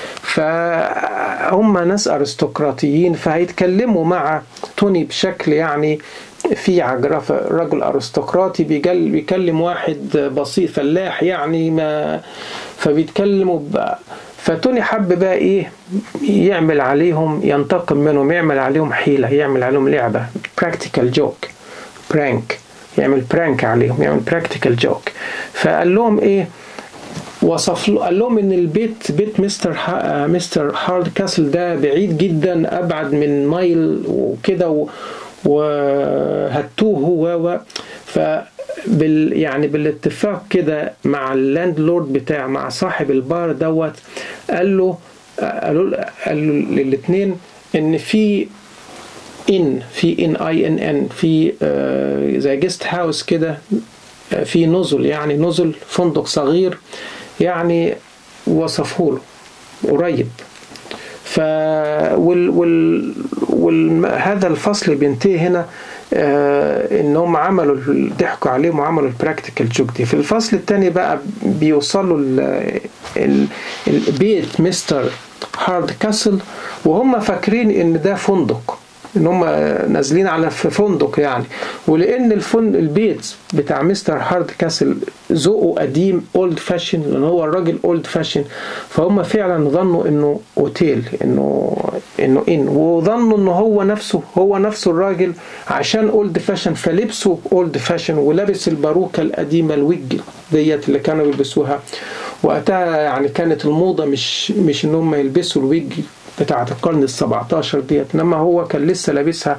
[SPEAKER 2] فهم ناس ارستقراطيين فهيتكلموا مع توني بشكل يعني في عجرفة رجل أرستقراطي بيكلم واحد بسيط فلاح يعني ما فبيتكلموا فتوني حب بقى ايه يعمل عليهم ينتقم منهم يعمل عليهم حيلة يعمل عليهم لعبة براكتيكال جوك برانك يعمل برانك عليهم يعمل براكتيكال جوك فقال لهم ايه وصف له قال لهم ان البيت بيت مستر مستر هارد كاسل ده بعيد جدا ابعد من مايل وكده و وهتوه هو ف بال يعني بالاتفاق كده مع اللاند لورد بتاع مع صاحب البار دوت قال له قالوا قال له للاثنين ان في ان في ان اي ان ان في آه زي جيست هاوس كده آه في نزل يعني نزل فندق صغير يعني وصفه له قريب ف وال... وال... وال... هذا الفصل بينتهي هنا آه ان هم عملوا ضحكوا عليهم وعملوا البراكتيكال جوك دي في الفصل الثاني بقى بيوصلوا ال- ال- البيت مستر هارد كاسل وهم فاكرين ان ده فندق ان هم نازلين على في فندق يعني ولان الفن البيت بتاع مستر هارد كاسل ذوقه قديم اولد فاشن لان هو الراجل اولد فاشن فهم فعلا ظنوا انه اوتيل انه انه ان وظنوا انه هو نفسه هو نفسه الراجل عشان اولد فاشن فلبسه اولد فاشن ولابس الباروكه القديمه الويج ديت اللي كانوا بيلبسوها وقتها يعني كانت الموضه مش مش ان هم يلبسوا الويج بتاعة القرن ال 17 ديت انما هو كان لسه لابسها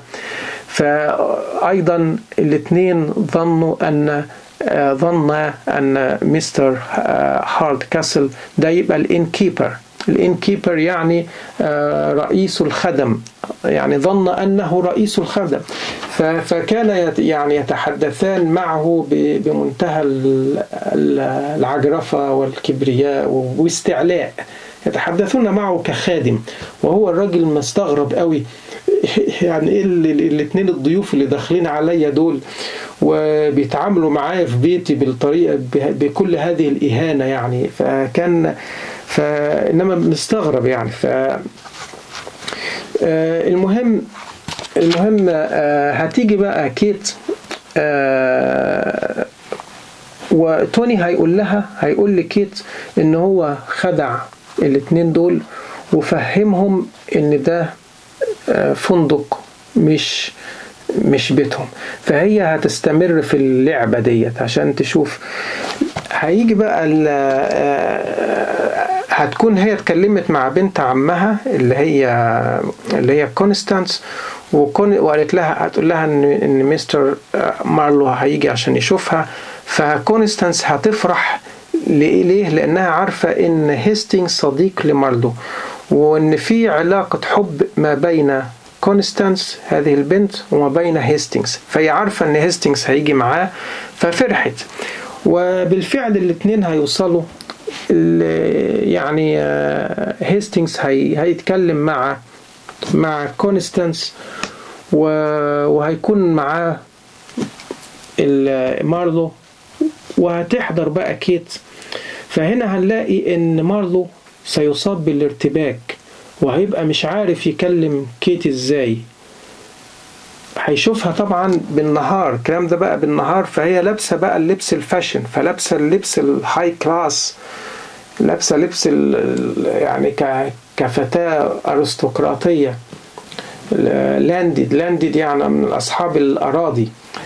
[SPEAKER 2] فايضا الاثنين ظنوا ان آه، ظن ان مستر آه، هارد كاسل ده يبقى الان كيبر الان كيبر يعني آه، رئيس الخدم يعني ظن انه رئيس الخدم ف- فكان يت- يعني يتحدثان معه ب- بمنتهى ال- ال- العجرفه والكبرياء واستعلاء يتحدثون معه كخادم وهو الراجل مستغرب قوي يعني ايه الاثنين الضيوف اللي داخلين عليا دول وبيتعاملوا معايا في بيتي بالطريقه ب- بكل هذه الاهانه يعني فكان فانما مستغرب يعني ف آه، المهم المهم آه، هتيجي بقى كيت آه، وتوني هيقول لها هيقول لكيت ان هو خدع الاتنين دول وفهمهم ان ده آه، فندق مش مش بيتهم فهي هتستمر في اللعبة ديت عشان تشوف هيجي بقى ال- آه، هتكون هي اتكلمت مع بنت عمها اللي هي اللي هي كونستانس وكون وقالت لها هتقول لها ان ان مستر مارلو هيجي عشان يشوفها فكونستانس هتفرح ليه ليه؟ لانها عارفه ان هيستينغ صديق لمارلو وان في علاقه حب ما بين كونستانس هذه البنت وما بين هيستينغز فهي عارفه ان هيستينغز هيجي معاه ففرحت وبالفعل الاثنين هيوصلوا ال- يعني آه، هيستينغز هي هيتكلم مع مع كونستانس و- وهيكون معاه ال- مارلو وهتحضر بقى كيت فهنا هنلاقي ان مارلو سيصاب بالارتباك وهيبقى مش عارف يكلم كيت ازاي هيشوفها طبعا بالنهار الكلام ده بقى بالنهار فهي لابسه بقى اللبس الفاشن فلابسه اللبس الهاي كلاس لابسه لبس ال- ال- يعني ك- كفتاه ارستقراطيه لاندد لاندد يعني من اصحاب الاراضي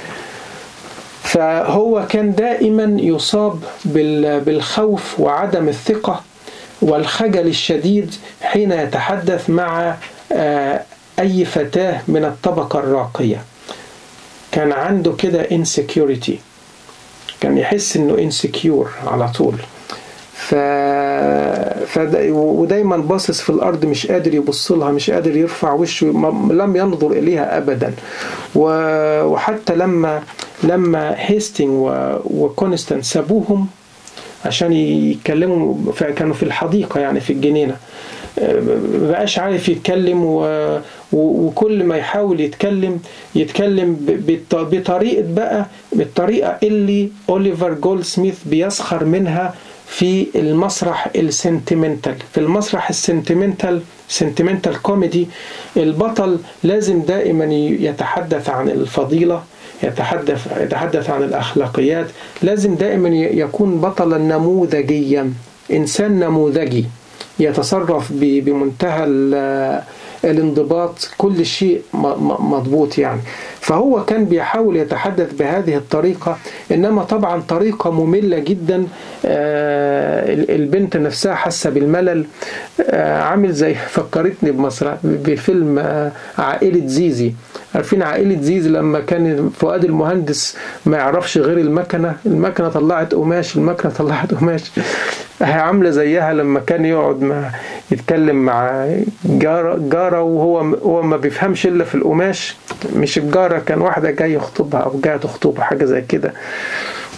[SPEAKER 2] فهو كان دائما يصاب بال- بالخوف وعدم الثقة والخجل الشديد حين يتحدث مع آه، أي فتاة من الطبقة الراقية كان عنده كده insecurity كان يحس انه insecure على طول ف... فدا... ودايما باصص في الارض مش قادر يبص لها مش قادر يرفع وشه ما... لم ينظر اليها ابدا و... وحتى لما لما هيستينج و... وكونستانت سابوهم عشان يتكلموا ف- كانوا في الحديقه يعني في الجنينه مبقاش عارف يتكلم و... و... وكل ما يحاول يتكلم يتكلم ب... بط... بطريقة بقى بالطريقة اللي أوليفر جولد سميث بيسخر منها في المسرح السنتيمنتال في المسرح السنتيمنتال سنتيمنتال كوميدي البطل لازم دائما يتحدث عن الفضيلة يتحدث يتحدث عن الأخلاقيات لازم دائما يكون بطلا نموذجيا إنسان نموذجي يتصرف ب- بمنتهى ال- الانضباط كل شيء م- م- مضبوط يعني فهو كان بيحاول يتحدث بهذه الطريقة إنما طبعا طريقة مملة جدا آه، ال- البنت نفسها حاسة بالملل آه، عامل زي فكرتني بمسرح بفيلم آه، عائلة زيزي عارفين عائلة زيزي لما كان فؤاد المهندس ما يعرفش غير المكنة المكنة طلعت قماش المكنة طلعت قماش هي عاملة زيها لما كان يقعد مع يتكلم مع جارة جارة وهو هو ما بيفهمش إلا في القماش مش الجارة كان واحدة جاية يخطبها أو جاية تخطبها حاجة زي كده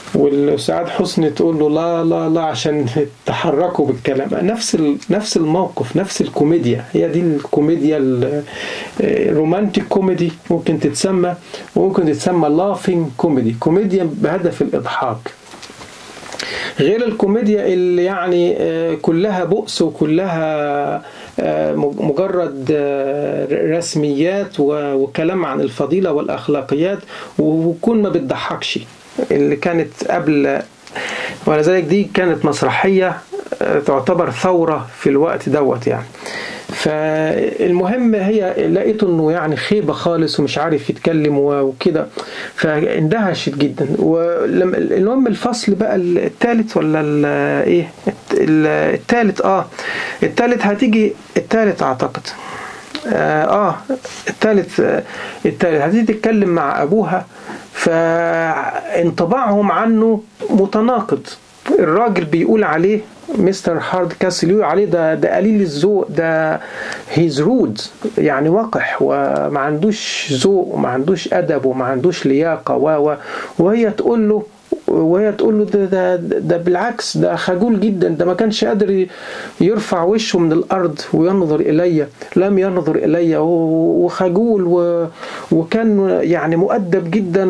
[SPEAKER 2] والسعاد حسني تقول له لا لا لا عشان تحركوا بالكلام نفس ال... نفس الموقف نفس الكوميديا هي دي الكوميديا الرومانتيك كوميدي ممكن تتسمى وممكن تتسمى لافينج كوميدي كوميديا بهدف الإضحاك غير الكوميديا اللي يعني كلها بؤس وكلها مجرد رسميات وكلام عن الفضيلة والأخلاقيات وكون ما بتضحكش اللي كانت قبل ولذلك دي كانت مسرحية تعتبر ثورة في الوقت دوت يعني فالمهم هي لقيته انه يعني خيبه خالص ومش عارف يتكلم وكده فاندهشت جدا والمهم الفصل بقى الثالث ولا ايه الثالث اه الثالث هتيجي الثالث اعتقد اه الثالث الثالث هتيجي تتكلم مع ابوها فانطباعهم عنه متناقض الراجل بيقول عليه مستر هارد كاسل يقول عليه ده ده قليل الذوق ده هيز رود يعني وقح وما عندوش ذوق وما عندوش ادب وما عندوش لياقه و وهي تقول له وهي تقول له ده, ده, ده بالعكس ده خجول جدا ده ما كانش قادر يرفع وشه من الارض وينظر الي لم ينظر الي وخجول وكان يعني مؤدب جدا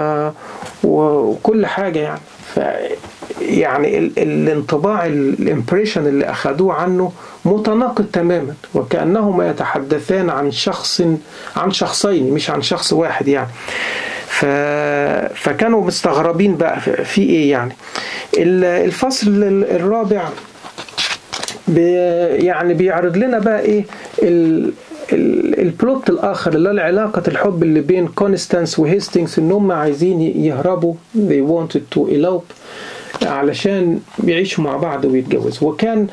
[SPEAKER 2] وكل حاجه يعني ف يعني ال الانطباع الامبريشن اللي اخذوه عنه متناقض تماما وكانهما يتحدثان عن شخص عن شخصين مش عن شخص واحد يعني ف... فكانوا مستغربين بقى في ايه يعني الفصل الرابع بي يعني بيعرض لنا بقى ايه ال... البلوت الاخر اللي هو علاقه الحب اللي بين كونستانس وهيستينجز ان هم عايزين يهربوا they wanted to elope علشان بيعيشوا مع بعض ويتجوزوا وكان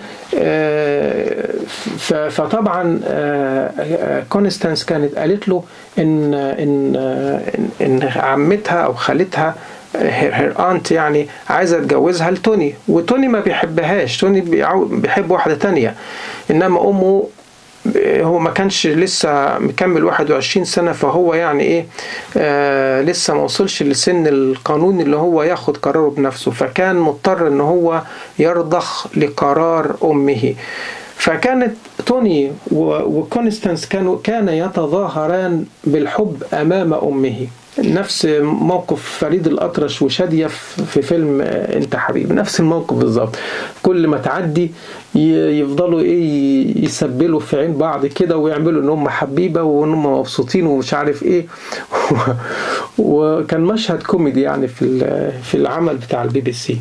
[SPEAKER 2] فطبعا كونستانس كانت قالت له ان ان ان عمتها او خالتها هير انت يعني عايزه تجوزها لتوني وتوني ما بيحبهاش توني بيحب واحده تانية انما امه هو ما كانش لسه مكمل 21 سنة فهو يعني ايه آه لسه ما وصلش لسن القانون اللي هو ياخد قراره بنفسه فكان مضطر ان هو يرضخ لقرار امه فكانت توني وكونستانس كانوا كان يتظاهران بالحب امام امه نفس موقف فريد الأطرش وشادية في فيلم أنت حبيب نفس الموقف بالظبط كل ما تعدي يفضلوا ايه يسبلوا في عين بعض كده ويعملوا ان هم حبيبه وان هم مبسوطين ومش عارف ايه وكان مشهد كوميدي يعني في في العمل بتاع البي بي سي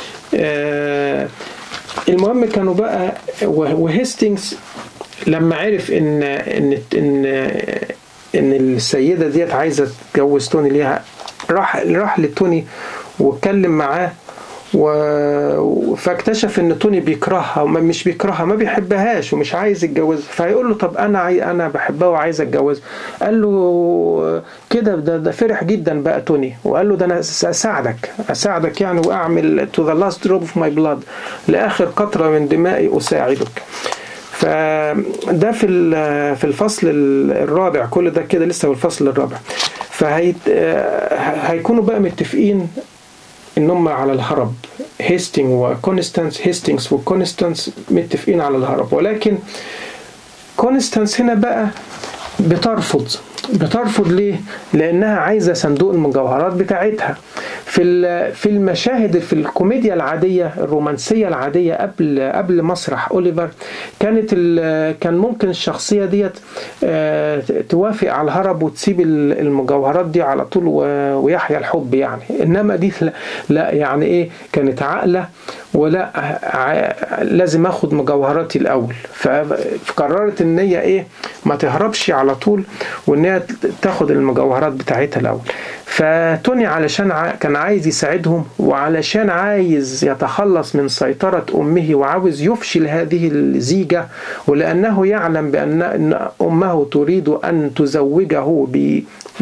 [SPEAKER 2] المهم كانوا بقى وهيستينجز لما عرف ان ان ان ان السيده ديت عايزه تتجوز توني ليها راح راح لتوني واتكلم معاه و... فاكتشف ان توني بيكرهها مش بيكرهها ما بيحبهاش ومش عايز يتجوزها فهيقول له طب انا عاي... انا بحبها وعايز اتجوزها قال له كده ده, ده فرح جدا بقى توني وقال له ده انا اساعدك اساعدك يعني واعمل to the last drop of my blood لاخر قطره من دمائي اساعدك فده في في الفصل الرابع كل ده كده لسه في الفصل الرابع فهي هيكونوا بقى متفقين ان هم على الهرب هيستينج وكونستانس هيستينجز وكونستانس متفقين على الهرب ولكن كونستانس هنا بقى بترفض بترفض ليه؟ لأنها عايزة صندوق المجوهرات بتاعتها في في المشاهد في الكوميديا العادية الرومانسية العادية قبل قبل مسرح أوليفر كانت كان ممكن الشخصية ديت توافق على الهرب وتسيب المجوهرات دي على طول ويحيا الحب يعني إنما دي لا يعني إيه كانت عاقلة ولا لازم اخد مجوهراتي الاول فقررت ان هي ايه ما تهربش على طول وان هي تاخد المجوهرات بتاعتها الاول فتوني علشان كان عايز يساعدهم وعلشان عايز يتخلص من سيطرة أمه وعاوز يفشل هذه الزيجة ولأنه يعلم بأن أمه تريد أن تزوجه ب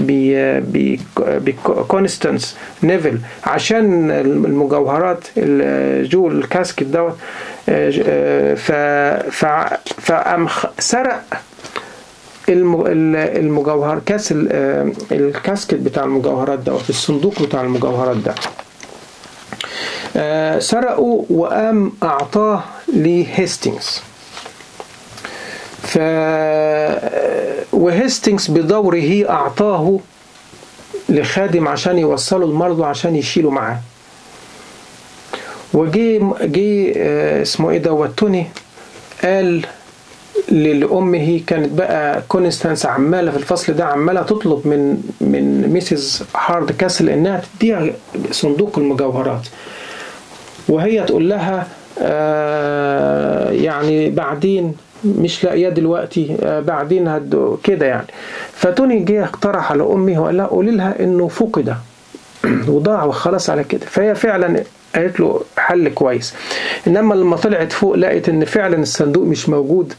[SPEAKER 2] بكونستانس نيفل عشان المجوهرات جو الكاسكت دوت ف فقام سرق المجوهر كاس الكاسكت بتاع المجوهرات دوت الصندوق بتاع المجوهرات ده آه سرقوا وقام أعطاه لهيستينجز ف وهيستينجز بدوره أعطاه لخادم عشان يوصلوا المرضى عشان يشيلوا معاه وجي جي اسمه ايه دوت توني قال لأمه كانت بقى كونستانس عمالة في الفصل ده عمالة تطلب من من ميسيس هارد كاسل إنها تديها صندوق المجوهرات وهي تقول لها آه يعني بعدين مش لاقيه دلوقتي آه بعدين هد كده يعني فتوني جه اقترح على امي وقال لها قولي لها انه فقد وضاع وخلاص على كده فهي فعلا قالت له حل كويس انما لما طلعت فوق لقيت ان فعلا الصندوق مش موجود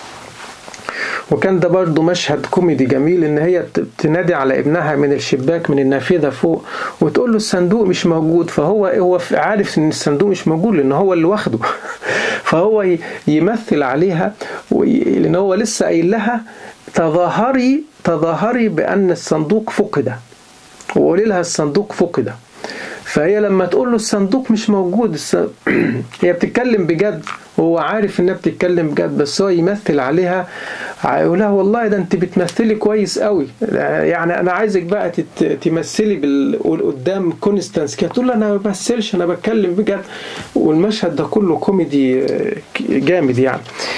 [SPEAKER 2] وكان ده برضه مشهد كوميدي جميل ان هي تنادي على ابنها من الشباك من النافذه فوق وتقول له الصندوق مش موجود فهو هو عارف ان الصندوق مش موجود لان هو اللي واخده فهو يمثل عليها لان هو لسه قايل لها تظاهري تظاهري بان الصندوق فقد وقولي لها الصندوق فقد فهي لما تقول له الصندوق مش موجود الس... هي بتتكلم بجد وهو عارف انها بتتكلم بجد بس هو يمثل عليها يقول لها والله ده انت بتمثلي كويس قوي يعني انا عايزك بقى تت... تمثلي بال... قدام كونستانس كده تقول له انا ما بمثلش انا بتكلم بجد والمشهد ده كله كوميدي جامد يعني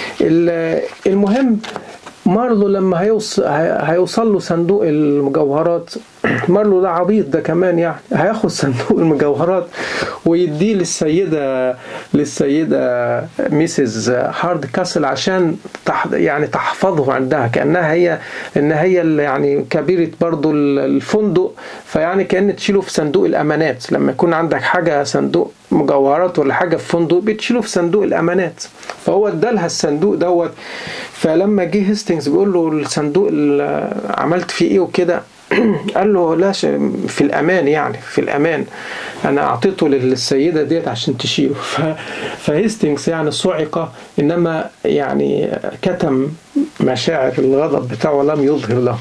[SPEAKER 2] المهم مارلو لما هيوصل هيوصل له صندوق المجوهرات مارلو ده عبيط ده كمان يعني هياخد صندوق المجوهرات ويديه للسيدة للسيدة ميسز هارد كاسل عشان تح يعني تحفظه عندها كأنها هي إن هي يعني كبيرة برضو الفندق فيعني كأن تشيله في صندوق الأمانات لما يكون عندك حاجة صندوق مجوهرات ولا حاجة في فندق بتشيله في صندوق الأمانات فهو ادالها الصندوق دوت فلما جه هيستنجز بيقول له الصندوق عملت فيه ايه وكده قال له لا في الامان يعني في الامان انا اعطيته للسيده ديت عشان تشيله فهيستنجز يعني صعق انما يعني كتم مشاعر الغضب بتاعه ولم يظهر له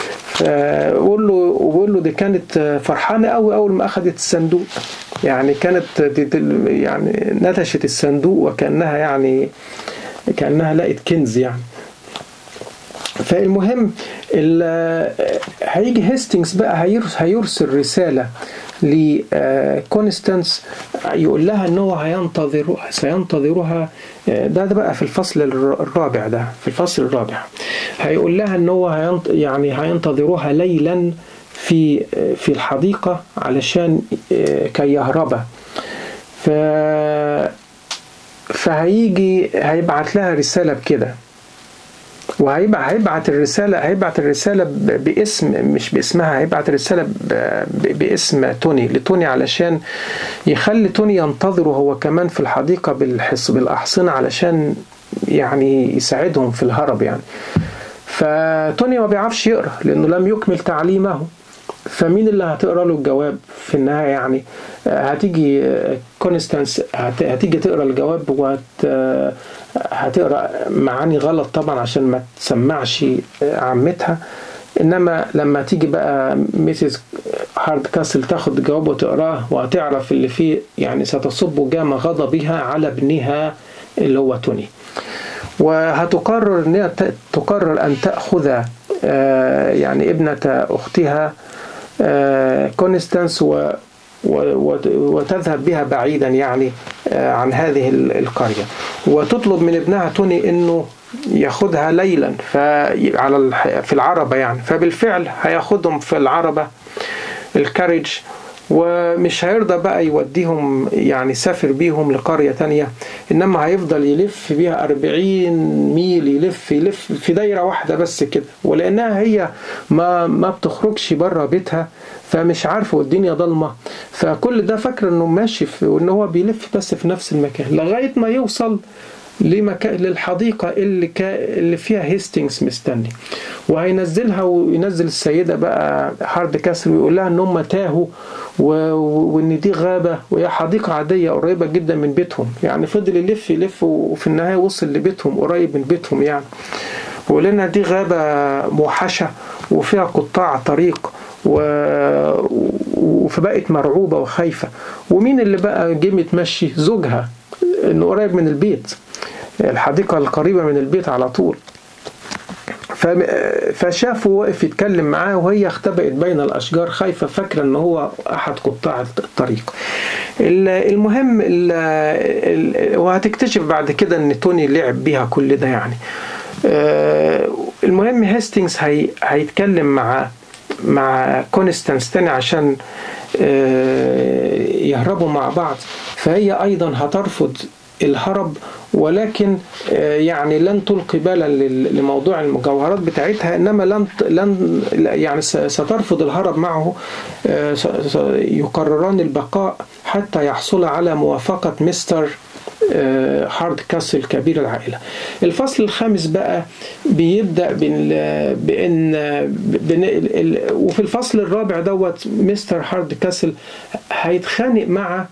[SPEAKER 2] بقول له وبقول له دي كانت فرحانه قوي اول ما اخذت الصندوق يعني كانت يعني نتشت الصندوق وكانها يعني كانها لقت كنز يعني فالمهم هيجي هيستنجز بقى هيرسل رسالة لكونستانس يقول لها ان هو هينتظر سينتظرها ده ده بقى في الفصل الرابع ده في الفصل الرابع هيقول لها ان هو هينت يعني هينتظرها ليلا في في الحديقة علشان كي يهرب ف فهيجي هيبعت لها رسالة بكده وهيبعت هيبعت الرسالة هيبعت الرسالة باسم مش باسمها هيبعت الرسالة باسم توني لتوني علشان يخلي توني ينتظره هو كمان في الحديقة بالحص بالأحصنة علشان يعني يساعدهم في الهرب يعني فتوني ما بيعرفش يقرا لأنه لم يكمل تعليمه فمين اللي هتقرا له الجواب في النهايه يعني هتيجي كونستانس هتيجي تقرا الجواب وهت هتقرا معاني غلط طبعا عشان ما تسمعش عمتها انما لما تيجي بقى ميسيس هارد كاسل تاخد الجواب وتقراه وهتعرف اللي فيه يعني ستصب جام غضبها على ابنها اللي هو توني وهتقرر انها تقرر ان تاخذ يعني ابنه اختها كونستانس و وتذهب بها بعيدا يعني عن هذه القرية وتطلب من ابنها توني انه ياخدها ليلا على في العربة يعني فبالفعل هياخدهم في العربة الكاريج ومش هيرضى بقى يوديهم يعني سافر بيهم لقرية تانية إنما هيفضل يلف بيها أربعين ميل يلف يلف في دايرة واحدة بس كده ولأنها هي ما ما بتخرجش بره بيتها فمش عارفه والدنيا ضلمة فكل ده فاكر إنه ماشي وإن هو بيلف بس في نفس المكان لغاية ما يوصل لمكان للحديقة اللي كا اللي فيها هيستينجز مستني وهينزلها وينزل السيدة بقى هارد كاسل ويقول لها ان هم تاهوا وان دي غابة وهي حديقة عادية قريبة جدا من بيتهم يعني فضل يلف يلف وفي النهاية وصل لبيتهم قريب من بيتهم يعني ولنا دي غابة موحشة وفيها قطاع طريق و... فبقت مرعوبة وخايفة ومين اللي بقى جه متمشي زوجها انه قريب من البيت الحديقة القريبة من البيت على طول فشافه واقف يتكلم معاه وهي اختبأت بين الأشجار خايفة فاكرة إن هو أحد قطاع الطريق المهم وهتكتشف بعد كده إن توني لعب بيها كل ده يعني المهم هيستينجز هي هيتكلم مع مع كونستانس تاني عشان يهربوا مع بعض فهي أيضا هترفض الهرب ولكن يعني لن تلقي بالا لموضوع المجوهرات بتاعتها انما لن لن يعني سترفض الهرب معه يقرران البقاء حتى يحصل على موافقه مستر هارد كاسل كبير العائلة الفصل الخامس بقى بيبدأ بأن, بأن وفي الفصل الرابع دوت مستر هارد كاسل هيتخانق مع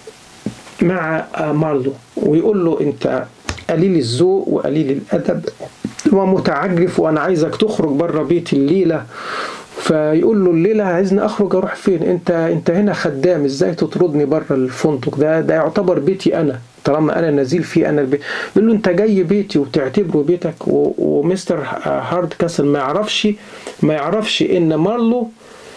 [SPEAKER 2] مع مارلو ويقول له انت قليل الذوق وقليل الادب ومتعجرف وانا عايزك تخرج بره بيتي الليله فيقول له الليله عايزني اخرج اروح فين انت انت هنا خدام ازاي تطردني بره الفندق ده ده يعتبر بيتي انا طالما انا نزيل فيه انا البيت بيقول له انت جاي بيتي وبتعتبره بيتك ومستر هارد كاسل ما يعرفش ما يعرفش ان مارلو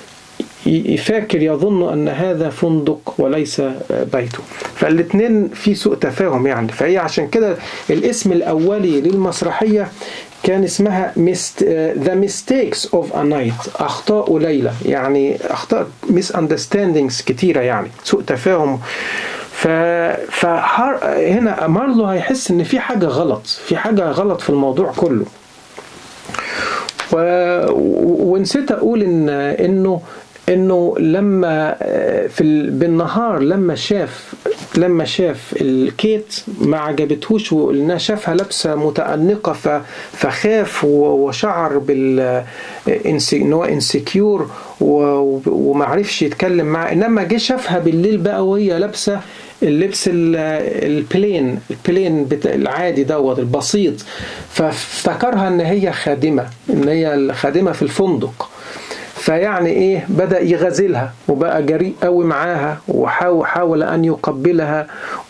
[SPEAKER 2] فاكر يظن أن هذا فندق وليس بيته فالاثنين في سوء تفاهم يعني فهي عشان كده الاسم الأولي للمسرحية كان اسمها The Mistakes of a Night أخطاء ليلة يعني أخطاء misunderstandings كتيرة يعني سوء تفاهم ف... فهنا مارلو هيحس ان في حاجه غلط في حاجه غلط في الموضوع كله و... ونسيت اقول ان انه انه لما في ال... بالنهار لما شاف لما شاف الكيت ما عجبتهوش وانها شافها لابسه متأنقه ف... فخاف وشعر بال ان هو انسكيور و... وما عرفش يتكلم معاه انما جه شافها بالليل بقى وهي لابسه اللبس البلين البلين العادي دوت البسيط فافتكرها ان هي خادمه ان هي خادمه في الفندق فيعني ايه بدا يغازلها وبقى جريء قوي معاها وحاول ان يقبلها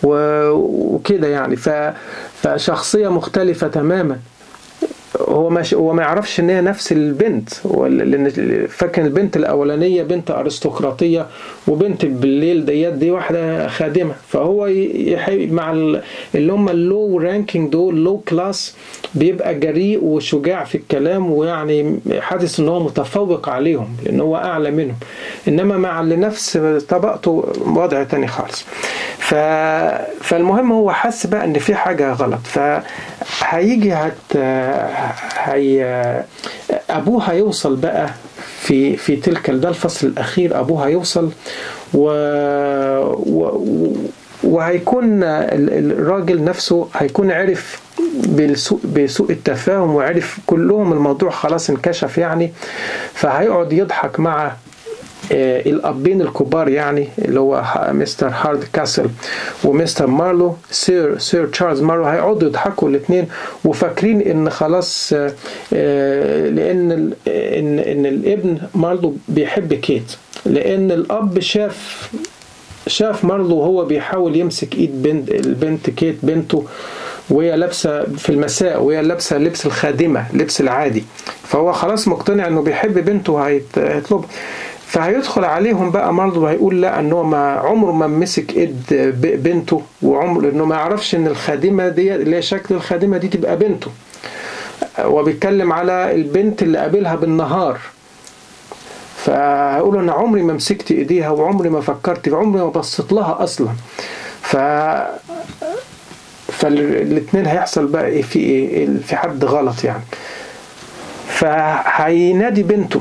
[SPEAKER 2] وكده يعني فشخصيه مختلفه تماما هو ما هو ما يعرفش ان هي نفس البنت لان فاكر البنت الاولانيه بنت ارستقراطيه وبنت بالليل ديت دي واحده خادمه فهو مع اللي هم اللو رانكينج دول لو كلاس بيبقى جريء وشجاع في الكلام ويعني حاسس ان هو متفوق عليهم لان هو اعلى منهم انما مع اللي نفس طبقته وضع تاني خالص ف... فالمهم هو حس بقى ان في حاجه غلط فهيجي هت هي ابوه هيوصل بقى في في تلك ده الفصل الاخير ابوه هيوصل و, و... وهيكون الراجل نفسه هيكون عرف بسوء, بسوء التفاهم وعرف كلهم الموضوع خلاص انكشف يعني فهيقعد يضحك مع الابين الكبار يعني اللي هو مستر هارد كاسل ومستر مارلو سير سير تشارلز مارلو هيقعدوا يضحكوا الاثنين وفاكرين ان خلاص لان ان ان الابن مارلو بيحب كيت لان الاب شاف شاف مارلو وهو بيحاول يمسك ايد بنت البنت كيت بنته وهي لابسه في المساء وهي لابسه لبس الخادمه لبس العادي فهو خلاص مقتنع انه بيحب بنته هيطلب فهيدخل عليهم بقى مرض وهيقول لا ان هو ما عمره ما مسك ايد بنته وعمره انه ما يعرفش ان الخادمه دي اللي هي شكل الخادمه دي تبقى بنته وبيتكلم على البنت اللي قابلها بالنهار فهيقول انا عمري ما مسكت ايديها وعمري ما فكرت عمري ما بصيت لها اصلا ف فالاثنين هيحصل بقى ايه في ايه في حد غلط يعني فهينادي بنته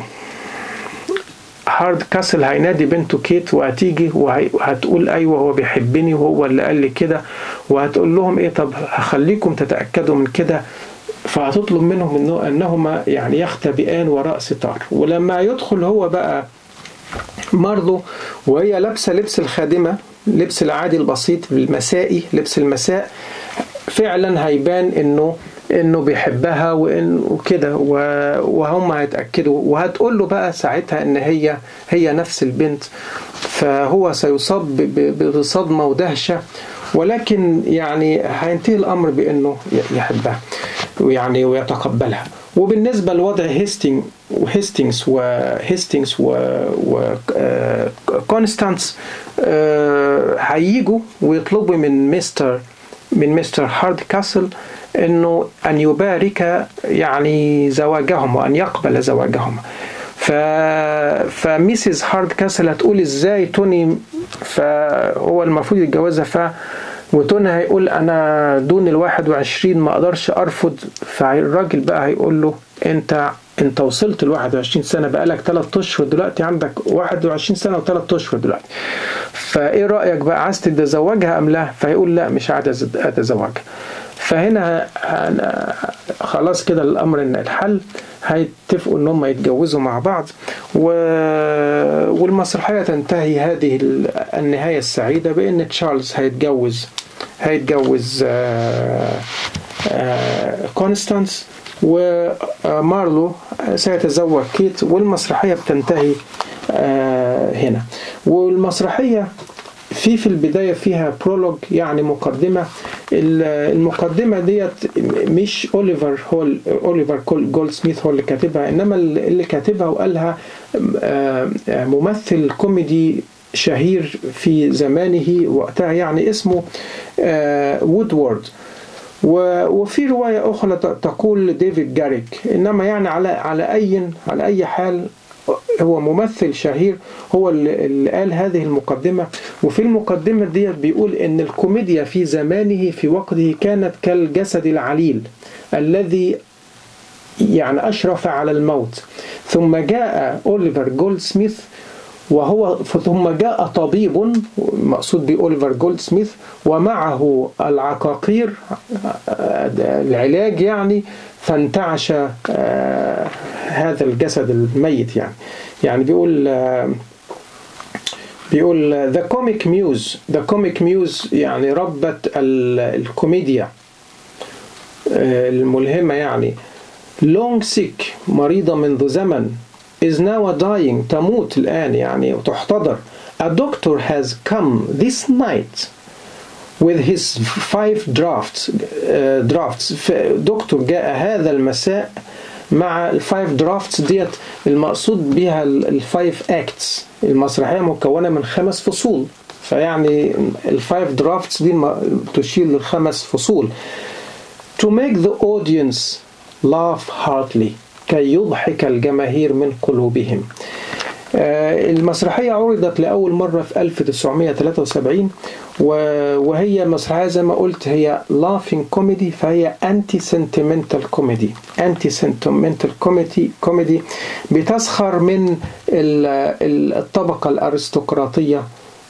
[SPEAKER 2] هارد كاسل هينادي بنته كيت وهتيجي وهتقول ايوه هو بيحبني وهو اللي قال لي كده وهتقول لهم ايه طب هخليكم تتاكدوا من كده فهتطلب منهم انه انهما يعني يختبئان وراء ستار ولما يدخل هو بقى مرضه وهي لابسه لبس الخادمه لبس العادي البسيط المسائي لبس المساء فعلا هيبان انه انه بيحبها وإن وكده و- وهم هيتاكدوا وهتقول له بقى ساعتها ان هي هي نفس البنت فهو سيصاب ب- ب- بصدمه ودهشه ولكن يعني هينتهي الامر بانه ي- يحبها ويعني ويتقبلها وبالنسبه لوضع هيستينج وهيستينجز وهيستينجز و, و... آه، كونستانس آه، هيجوا ويطلبوا من مستر من مستر هارد كاسل انه ان يبارك يعني زواجهم وان يقبل زواجهم ف فميسيس هارد كاسل هتقول ازاي توني فهو المفروض يتجوزها ف وتوني هيقول انا دون ال 21 ما اقدرش ارفض فالراجل بقى هيقول له انت انت وصلت ل 21 سنه بقالك 3 اشهر دلوقتي عندك 21 سنه و3 اشهر دلوقتي فايه رايك بقى عايز تتزوجها ام لا فيقول لا مش عايز اتزوجها فهنا أنا خلاص كده الامر ان الحل هيتفقوا ان هم يتجوزوا مع بعض و... والمسرحيه تنتهي هذه النهايه السعيده بان تشارلز هيتجوز هيتجوز آه، آه، كونستانس ومارلو سيتزوج كيت والمسرحيه بتنتهي آه، هنا والمسرحيه في في البداية فيها برولوج يعني مقدمة المقدمة ديت مش أوليفر هو أوليفر جولد سميث هو اللي كاتبها إنما اللي كاتبها وقالها ممثل كوميدي شهير في زمانه وقتها يعني اسمه وودورد وفي رواية أخرى تقول ديفيد جاريك إنما يعني على على أي على أي حال هو ممثل شهير هو اللي قال هذه المقدمة وفي المقدمة دي بيقول إن الكوميديا في زمانه في وقته كانت كالجسد العليل الذي يعني أشرف على الموت ثم جاء أوليفر جولد سميث وهو ثم جاء طبيب مقصود بأوليفر جولد سميث ومعه العقاقير العلاج يعني فانتعش هذا الجسد الميت يعني يعني بيقول بيقول the comic muse the comic muse يعني ربة الكوميديا الملهمة يعني long sick مريضة منذ زمن is now dying تموت الآن يعني وتحتضر a doctor has come this night with his five drafts uh, drafts دكتور جاء هذا المساء مع الفايف درافتس ديت المقصود بها الفايف اكتس المسرحيه مكونه من خمس فصول فيعني الفايف درافتس دي تشير للخمس فصول to make the audience laugh heartily كي يضحك الجماهير من قلوبهم المسرحية عرضت لأول مرة في 1973 وهي مسرحية زي ما قلت هي laughing comedy فهي anti sentimental comedy anti sentimental comedy comedy بتسخر من الطبقة الأرستقراطية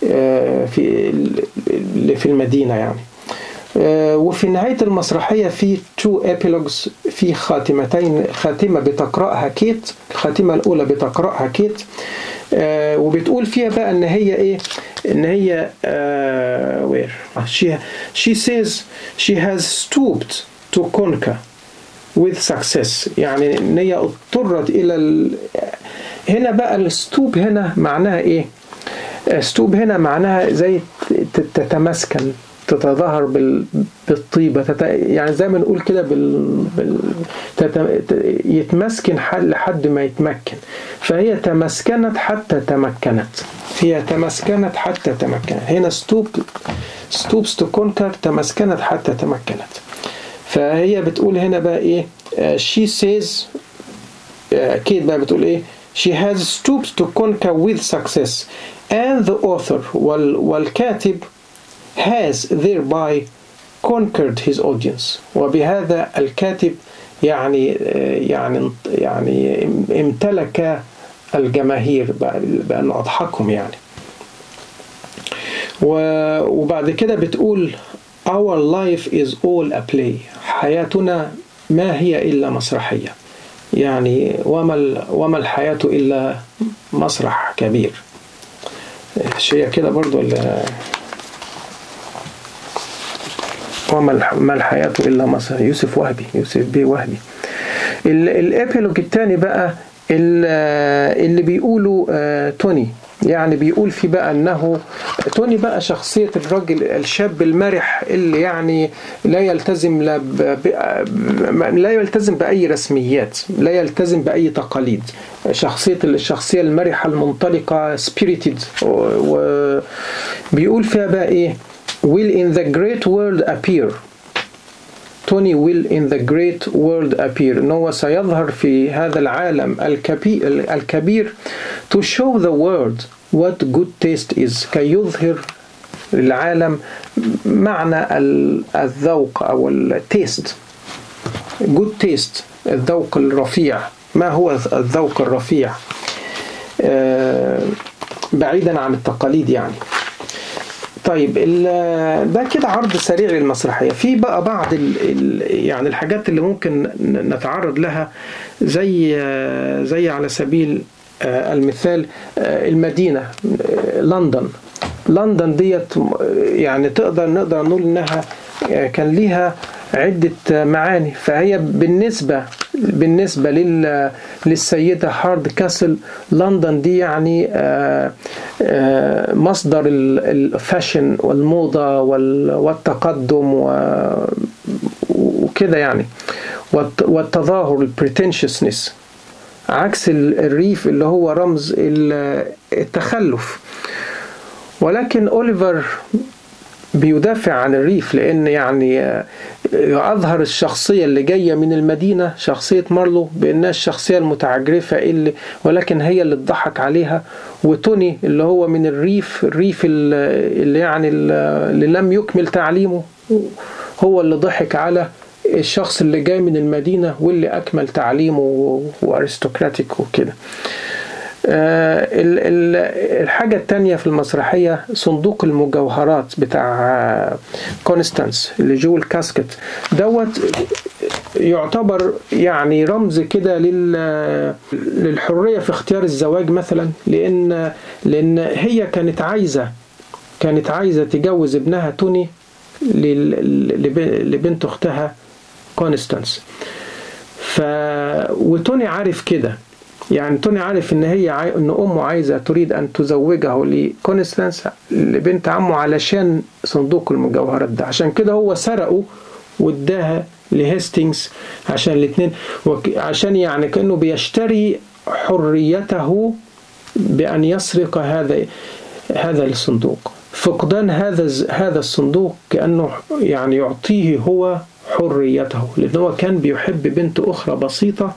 [SPEAKER 2] في في المدينة يعني وفي نهاية المسرحية في تو ابيلوجز في خاتمتين خاتمة بتقرأها كيت الخاتمة الأولى بتقرأها كيت وبتقول فيها بقى إن هي إيه إن هي وير she she says she has stooped to conquer with success يعني إن هي اضطرت إلى ال... هنا بقى الستوب هنا معناها إيه؟ ستوب هنا معناها زي تتمسكن تتظاهر بالطيبة تت... يعني زي ما نقول كده بال... بال... تت... يتمسكن لحد ما يتمكن فهي تمسكنت حتى تمكنت هي تمسكنت حتى تمكنت هنا ستوب ستوبس تو كونكر تمسكنت حتى تمكنت فهي بتقول هنا بقى ايه she says كيت بقى بتقول ايه she has stooped to conquer with success and the author وال... والكاتب has thereby conquered his audience وبهذا الكاتب يعني يعني يعني امتلك الجماهير بأنه أضحكهم يعني وبعد كده بتقول our life is all a play حياتنا ما هي إلا مسرحية يعني وما وما الحياة إلا مسرح كبير شيء كده برضو وما ما الحياة إلا مسرح يوسف وهبي يوسف بيه وهبي الابيلوج الثاني بقى اللي بيقوله توني يعني بيقول في بقى انه توني بقى شخصية الراجل الشاب المرح اللي يعني لا يلتزم لا, ب... لا يلتزم بأي رسميات لا يلتزم بأي تقاليد شخصية الشخصية المرحة المنطلقة spirited وبيقول فيها بقى ايه will in the great world appear توني will in the great world appear ان هو سيظهر في هذا العالم الكبير, الكبير to show the world what good taste is كي يظهر للعالم معنى الذوق او التيست good taste الذوق الرفيع ما هو الذوق الرفيع بعيدا عن التقاليد يعني طيب ده كده عرض سريع للمسرحيه في بقى بعض ال ال يعني الحاجات اللي ممكن نتعرض لها زي زي على سبيل المثال المدينه لندن لندن ديت يعني تقدر نقدر نقول انها كان ليها عدة معاني فهي بالنسبة بالنسبة لل للسيدة هارد كاسل لندن دي يعني مصدر الفاشن والموضة والتقدم وكده يعني والتظاهر البريتنشسنس عكس الريف اللي هو رمز التخلف ولكن أوليفر بيدافع عن الريف لأن يعني أظهر الشخصية اللي جاية من المدينة شخصية مارلو بأنها الشخصية المتعجرفة اللي ولكن هي اللي اتضحك عليها وتوني اللي هو من الريف الريف اللي يعني اللي لم يكمل تعليمه هو اللي ضحك على الشخص اللي جاي من المدينة واللي أكمل تعليمه وأرستقراطيك وكده الحاجة التانية في المسرحية صندوق المجوهرات بتاع كونستانس اللي جوه الكاسكت دوت يعتبر يعني رمز كده للحرية في اختيار الزواج مثلا لأن لأن هي كانت عايزة كانت عايزة تجوز ابنها توني لبنت أختها كونستانس ف وتوني عارف كده يعني توني عارف ان هي عاي... ان امه عايزه تريد ان تزوجه لكونستانس لبنت عمه علشان صندوق المجوهرات ده عشان كده هو سرقه واداها لهيستينجز عشان الاثنين وك... عشان يعني كانه بيشتري حريته بان يسرق هذا هذا الصندوق فقدان هذا هذا الصندوق كانه يعني يعطيه هو حريته لأنه هو كان بيحب بنت أخرى بسيطة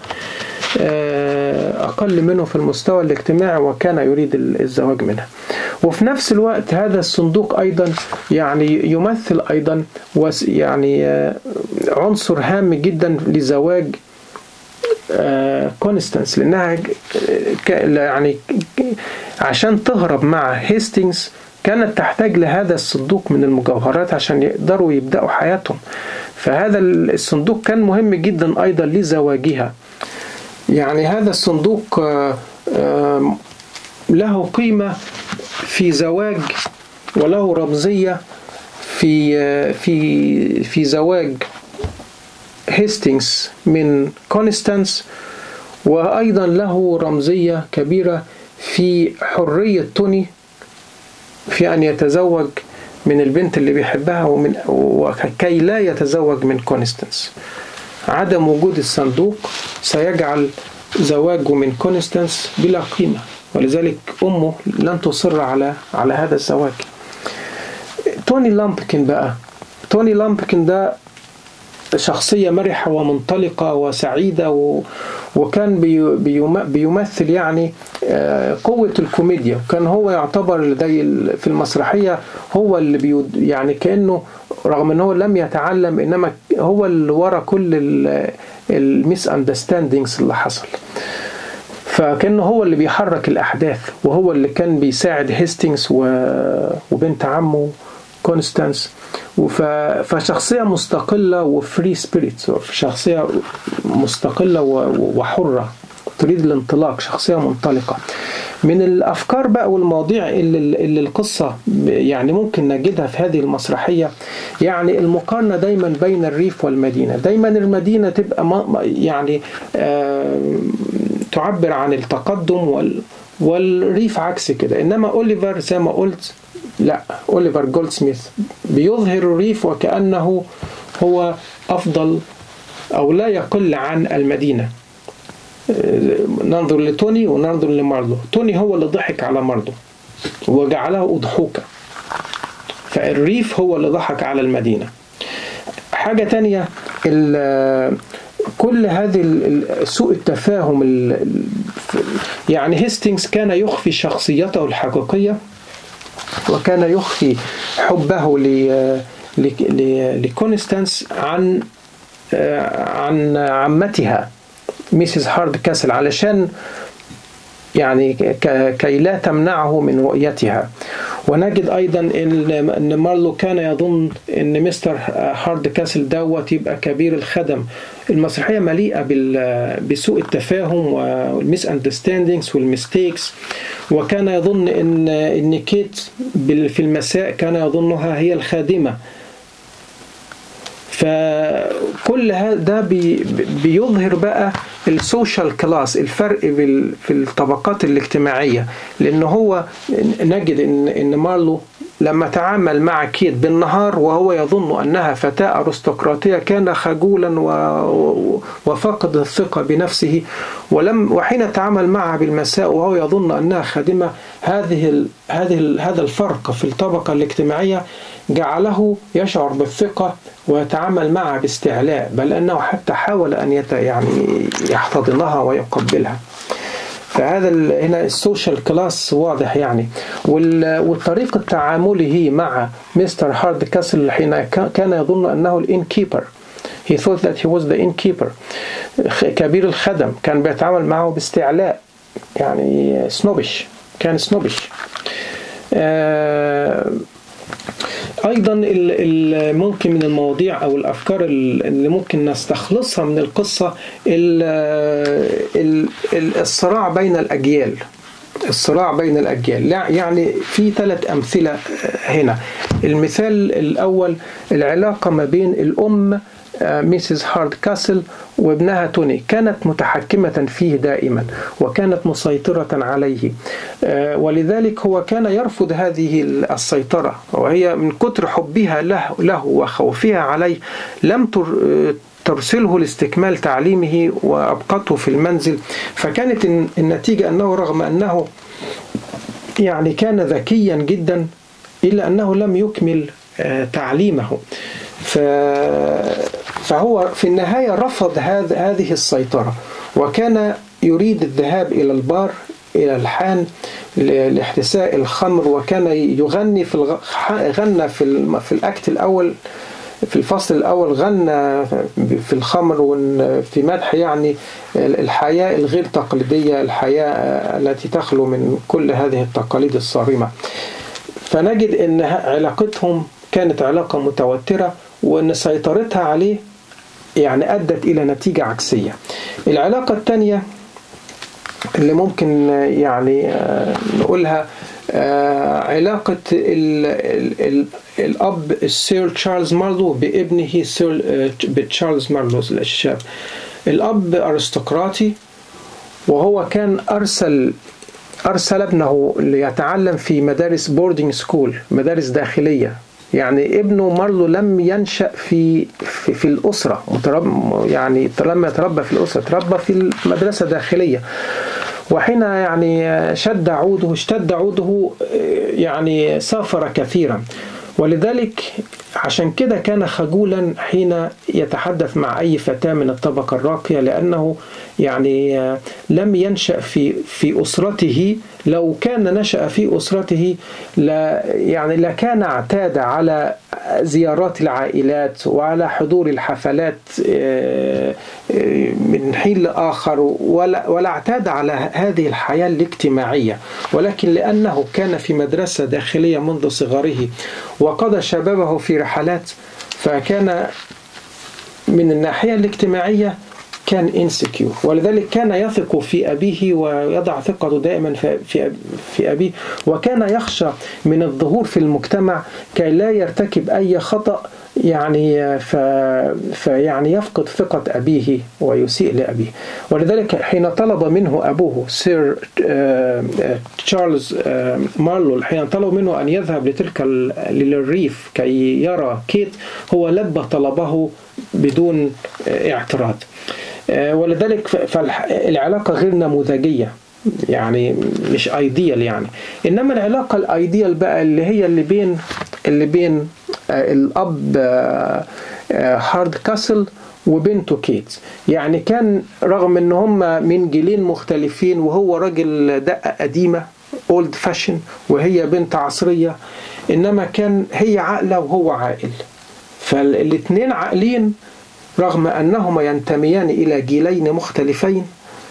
[SPEAKER 2] أقل منه في المستوى الاجتماعي وكان يريد الزواج منها وفي نفس الوقت هذا الصندوق أيضا يعني يمثل أيضا يعني عنصر هام جدا لزواج كونستانس لأنها يعني عشان تهرب مع هيستينجز كانت تحتاج لهذا الصندوق من المجوهرات عشان يقدروا يبدأوا حياتهم فهذا الصندوق كان مهم جدا أيضا لزواجها يعني هذا الصندوق له قيمة في زواج وله رمزية في في في زواج هيستينجز من كونستانس وأيضا له رمزية كبيرة في حرية توني في أن يتزوج من البنت اللي بيحبها ومن وكي لا يتزوج من كونستانس عدم وجود الصندوق سيجعل زواجه من كونستانس بلا قيمة ولذلك أمه لن تصر على على هذا الزواج توني لامبكن بقى توني لامبكن ده شخصية مرحة ومنطلقة وسعيدة و... وكان بي... بيم... بيمثل يعني قوة الكوميديا كان هو يعتبر زي في المسرحية هو اللي بي... يعني كأنه رغم ان هو لم يتعلم انما هو اللي ورا كل الميس اندرستاندينجز اللي حصل فكانه هو اللي بيحرك الاحداث وهو اللي كان بيساعد هيستينجز و... وبنت عمه كونستانس فشخصية مستقلة وفري سبيريت شخصية مستقلة وحرة تريد الانطلاق شخصية منطلقة من الافكار بقى والمواضيع اللي, اللي القصه يعني ممكن نجدها في هذه المسرحيه يعني المقارنه دايما بين الريف والمدينه دايما المدينه تبقى يعني آه تعبر عن التقدم وال والريف عكس كده انما اوليفر زي ما قلت لا اوليفر جولدسميث بيظهر الريف وكانه هو افضل او لا يقل عن المدينه ننظر لتوني وننظر لمارلو توني هو اللي ضحك على مارلو وجعله أضحوكة فالريف هو اللي ضحك على المدينة حاجة تانية كل هذه سوء التفاهم يعني هيستينجز كان يخفي شخصيته الحقيقية وكان يخفي حبه لكونستانس عن عن عمتها ميسيس هارد كاسل علشان يعني كي لا تمنعه من رؤيتها ونجد ايضا ان ان مارلو كان يظن ان مستر هارد كاسل دوت يبقى كبير الخدم المسرحيه مليئه بسوء التفاهم والميس اندرستاندينجز والميستيكس وكان يظن ان ان كيت في المساء كان يظنها هي الخادمه فكل هذا بي بيظهر بقى السوشيال كلاس الفرق في الطبقات الاجتماعيه لان هو نجد ان ان مارلو لما تعامل مع كيت بالنهار وهو يظن انها فتاه ارستقراطيه كان خجولا و... وفقد الثقه بنفسه ولم وحين تعامل معها بالمساء وهو يظن انها خادمه هذه ال... هذه ال... هذا الفرق في الطبقه الاجتماعيه جعله يشعر بالثقه ويتعامل معها باستعلاء بل انه حتى حاول ان يت... يعني يحتضنها ويقبلها فهذا هنا السوشيال كلاس واضح يعني وطريقة تعامله مع مستر هارد كاسل حين كان يظن أنه الإن كيبر he thought that he was the innkeeper كبير الخدم كان بيتعامل معه باستعلاء يعني سنوبش كان سنوبش آه ايضا ممكن من المواضيع او الافكار اللي ممكن نستخلصها من القصه الصراع بين الاجيال الصراع بين الاجيال يعني في ثلاث امثله هنا المثال الاول العلاقه ما بين الام ميسيس هارد كاسل وابنها توني كانت متحكمة فيه دائما وكانت مسيطرة عليه ولذلك هو كان يرفض هذه السيطرة وهي من كتر حبها له, له وخوفها عليه لم ترسله لاستكمال تعليمه وأبقته في المنزل فكانت النتيجة أنه رغم أنه يعني كان ذكيا جدا إلا أنه لم يكمل تعليمه فهو في النهاية رفض هذه السيطرة وكان يريد الذهاب إلى البار إلى الحان لاحتساء الخمر وكان يغني في الغ... غنى في, في الأكت الأول في الفصل الأول غنى في الخمر في مدح يعني الحياة الغير تقليدية الحياة التي تخلو من كل هذه التقاليد الصارمة فنجد أن علاقتهم كانت علاقة متوترة وأن سيطرتها عليه يعني أدت إلى نتيجة عكسية العلاقة الثانية اللي ممكن يعني نقولها علاقة ال ال ال الأب السير تشارلز مارلو بابنه سير بتشارلز مارلو الشاب الأب أرستقراطي وهو كان أرسل أرسل ابنه ليتعلم في مدارس بوردنج سكول مدارس داخلية يعني ابنه مارلو لم ينشأ في في, في الأسرة مترب يعني لم يتربى في الأسرة تربى في المدرسة داخلية وحين يعني شد عوده اشتد عوده يعني سافر كثيرا ولذلك عشان كده كان خجولا حين يتحدث مع أي فتاة من الطبقة الراقية لأنه يعني لم ينشأ في في أسرته لو كان نشأ في أسرته لا يعني لكان اعتاد على زيارات العائلات وعلى حضور الحفلات من حين لآخر ولا, ولا اعتاد على هذه الحياة الاجتماعية ولكن لأنه كان في مدرسة داخلية منذ صغره وقضى شبابه في رحلات فكان من الناحية الاجتماعية كان انسكيور ولذلك كان يثق في أبيه ويضع ثقته دائما في, في, في أبيه وكان يخشى من الظهور في المجتمع كي لا يرتكب أي خطأ يعني ف... فيعني يفقد ثقة أبيه ويسيء لأبيه ولذلك حين طلب منه أبوه سير تشارلز مارلو حين طلب منه أن يذهب لتلك للريف كي يرى كيت هو لبى طلبه بدون اعتراض ولذلك فالعلاقة غير نموذجية يعني مش ايديال يعني انما العلاقه الايديال بقى اللي هي اللي بين اللي بين الاب هارد كاسل وبنته كيت يعني كان رغم ان هم من جيلين مختلفين وهو راجل دقه قديمه اولد فاشن وهي بنت عصريه انما كان هي عاقله وهو عاقل فالاثنين عاقلين رغم انهما ينتميان الى جيلين مختلفين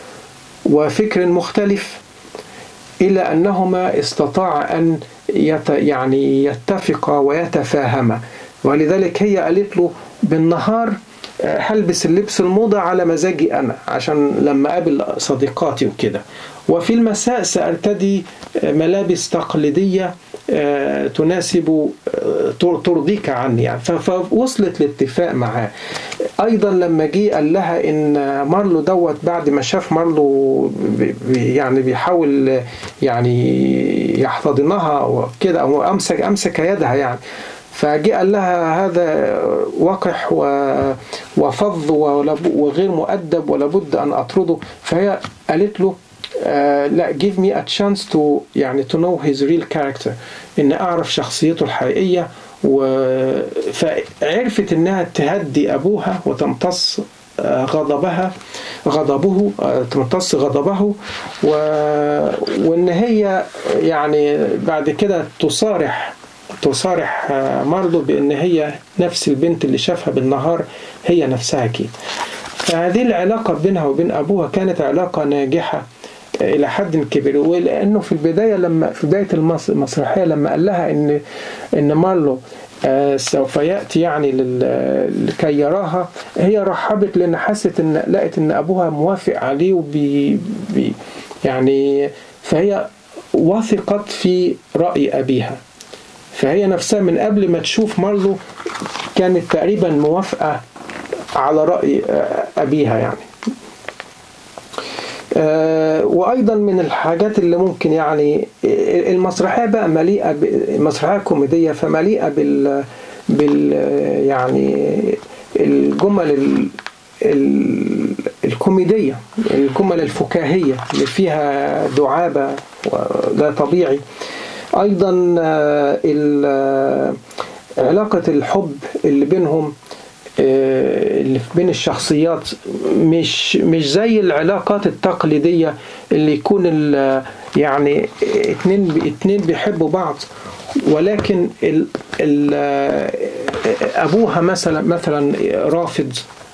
[SPEAKER 2] وفكر مختلف إلى أنهما استطاعا أن يت يعني يتفقا ويتفاهما ولذلك هي قالت له بالنهار هلبس اللبس الموضة على مزاجي أنا عشان لما أقابل صديقاتي وكده وفي المساء سأرتدي ملابس تقليدية تناسب ترضيك عني يعني فوصلت لاتفاق معاه ايضا لما جه قال لها ان مارلو دوت بعد ما شاف مارلو يعني بيحاول يعني يحتضنها وكده او امسك امسك يدها يعني فجاء قال لها هذا وقح وفظ وغير مؤدب ولابد ان اطرده فهي قالت له Uh, لا give me a chance to يعني to know his real character ان اعرف شخصيته الحقيقيه و فعرفت انها تهدي ابوها وتمتص غضبها غضبه تمتص غضبه و... وان هي يعني بعد كده تصارح تصارح مارلو بان هي نفس البنت اللي شافها بالنهار هي نفسها كده فهذه العلاقه بينها وبين ابوها كانت علاقه ناجحه الى حد كبير ولانه في البدايه لما في بدايه المسرحيه لما قال لها ان ان مارلو سوف ياتي يعني لكي يراها هي رحبت لان حست ان لقت ان ابوها موافق عليه وبي بي يعني فهي وثقت في راي ابيها فهي نفسها من قبل ما تشوف مارلو كانت تقريبا موافقه على راي ابيها يعني آه وايضا من الحاجات اللي ممكن يعني المسرحيه بقى مليئه مسرحيه كوميديه فمليئه بال بال يعني الجمل ال ال الكوميديه الجمل الفكاهيه اللي فيها دعابه وده طبيعي ايضا علاقه الحب اللي بينهم اللي بين الشخصيات مش مش زي العلاقات التقليديه اللي يكون يعني اتنين اتنين بيحبوا بعض ولكن ال ال ابوها مثلا مثلا رافض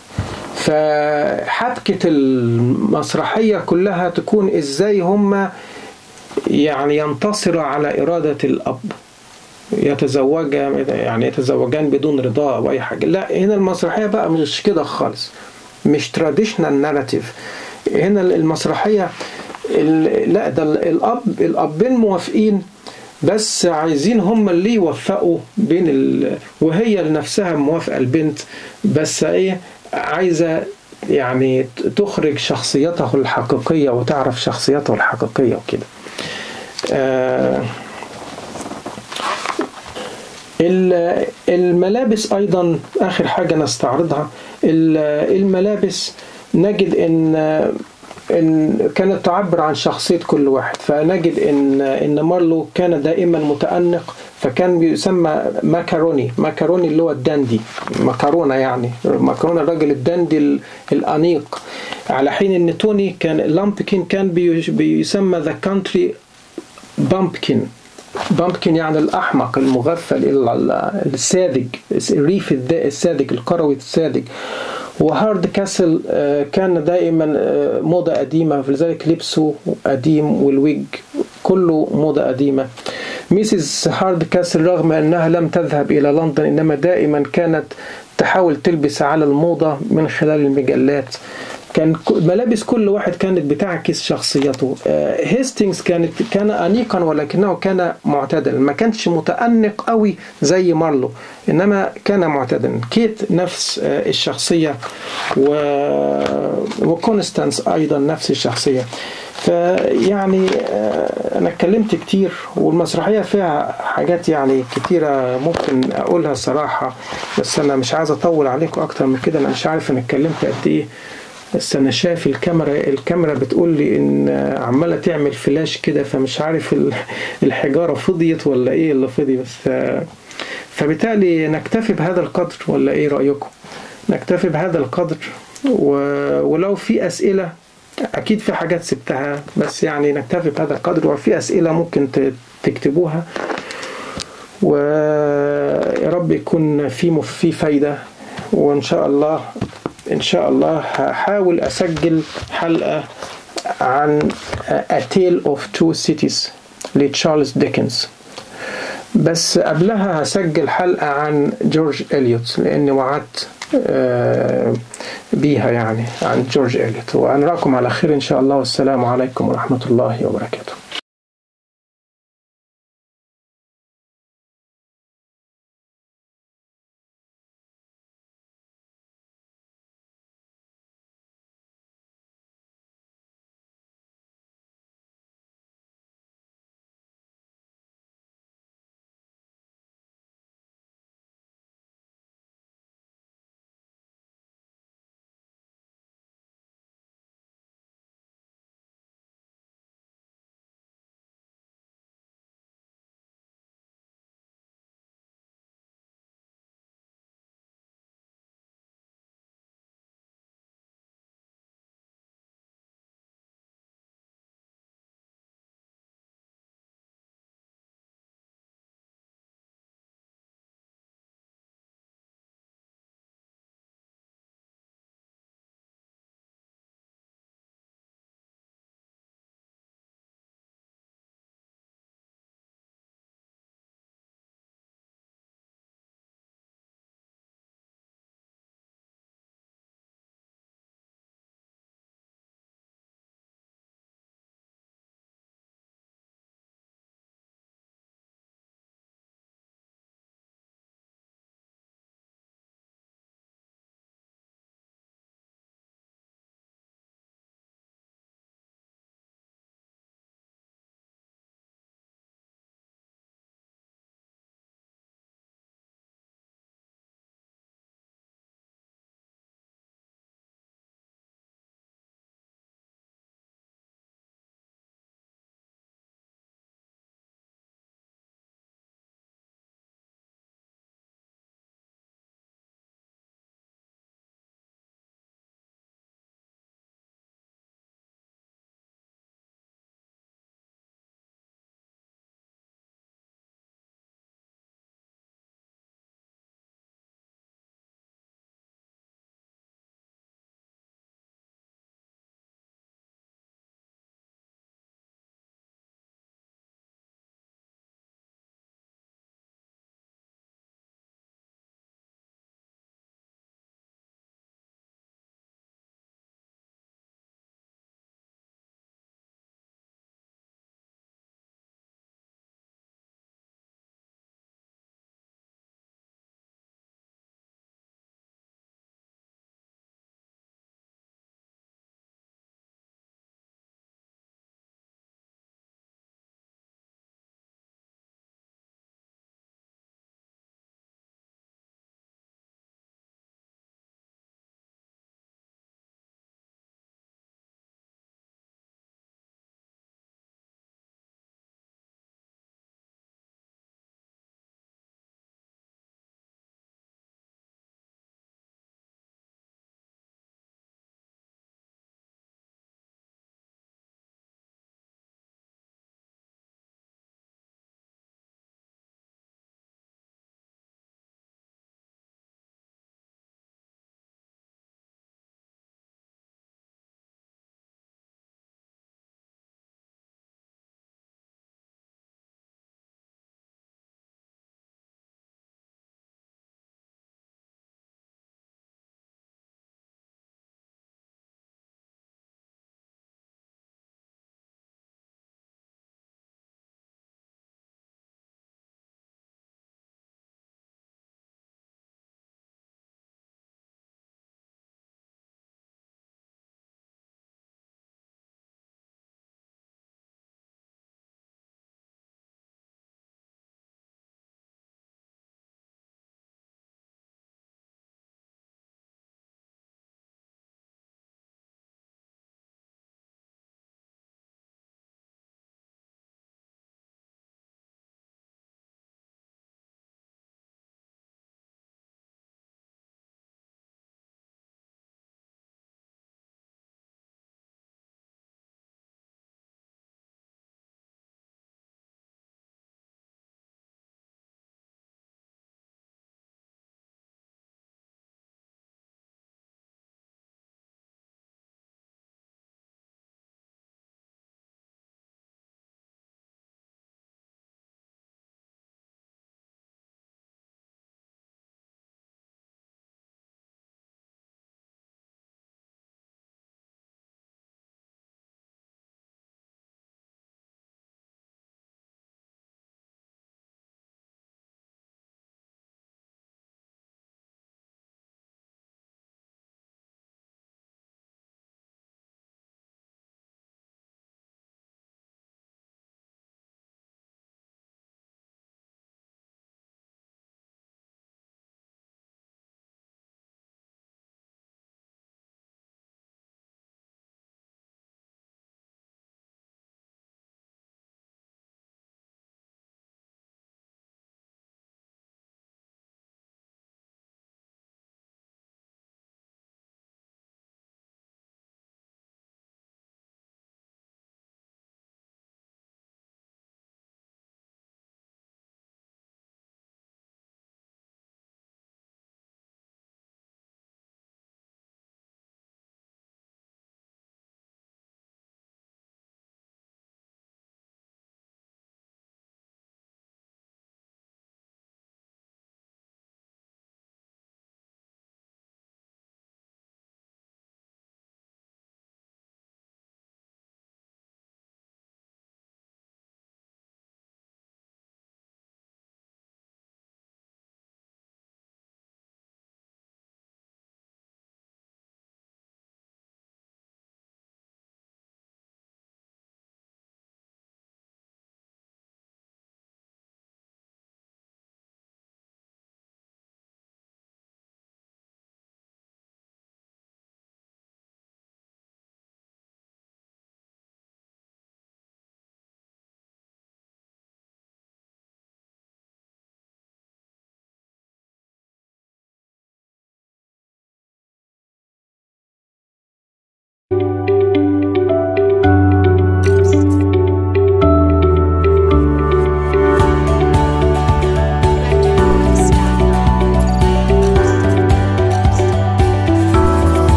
[SPEAKER 2] فحبكه المسرحيه كلها تكون ازاي هم يعني ينتصروا على اراده الاب يتزوجا يعني يتزوجان بدون رضا او اي حاجه لا هنا المسرحيه بقى مش كده خالص مش تراديشنال ناراتيف هنا المسرحيه لا ده الاب الابين موافقين بس عايزين هم اللي يوفقوا بين ال... وهي لنفسها موافقه البنت بس ايه عايزه يعني تخرج شخصيته الحقيقيه وتعرف شخصيته الحقيقيه وكده آه الملابس ايضا اخر حاجه نستعرضها الملابس نجد ان ان كانت تعبر عن شخصيه كل واحد فنجد ان ان مارلو كان دائما متانق فكان بيسمى ماكاروني ماكاروني اللي هو الداندي مكرونه يعني مكرونه الراجل الداندي الانيق على حين ان توني كان لامبكين كان بيسمى ذا كانتري بامبكين بامبكن يعني الأحمق المغفل الساذج الريف الساذج القروي الساذج وهارد كاسل كان دائما موضة قديمة فلذلك لبسه قديم والويج كله موضة قديمة ميسيس هارد كاسل رغم أنها لم تذهب إلى لندن إنما دائما كانت تحاول تلبس على الموضة من خلال المجلات كان ملابس كل واحد كانت بتعكس شخصيته هيستينجز كانت كان أنيقا ولكنه كان معتدلا ما كانش متأنق قوي زي مارلو إنما كان معتدلا كيت نفس الشخصية و... وكونستانس أيضا نفس الشخصية فيعني أنا اتكلمت كتير والمسرحية فيها حاجات يعني كتيرة ممكن أقولها الصراحة بس أنا مش عايز أطول عليكم أكتر من كده أنا مش عارف أنا اتكلمت قد إيه بس انا شايف الكاميرا الكاميرا بتقول لي ان عماله تعمل فلاش كده فمش عارف الحجاره فضيت ولا ايه اللي فضي بس فبالتالي نكتفي بهذا القدر ولا ايه رايكم نكتفي بهذا القدر ولو في اسئله اكيد في حاجات سبتها بس يعني نكتفي بهذا القدر وفي اسئله ممكن تكتبوها ويا رب يكون في في فايده وان شاء الله ان شاء الله هحاول اسجل حلقه عن A Tale of Two Cities لتشارلز ديكنز بس قبلها هسجل حلقة عن جورج إليوت لأني وعدت بيها يعني عن جورج إليوت وأنراكم على خير إن شاء الله والسلام عليكم ورحمة الله وبركاته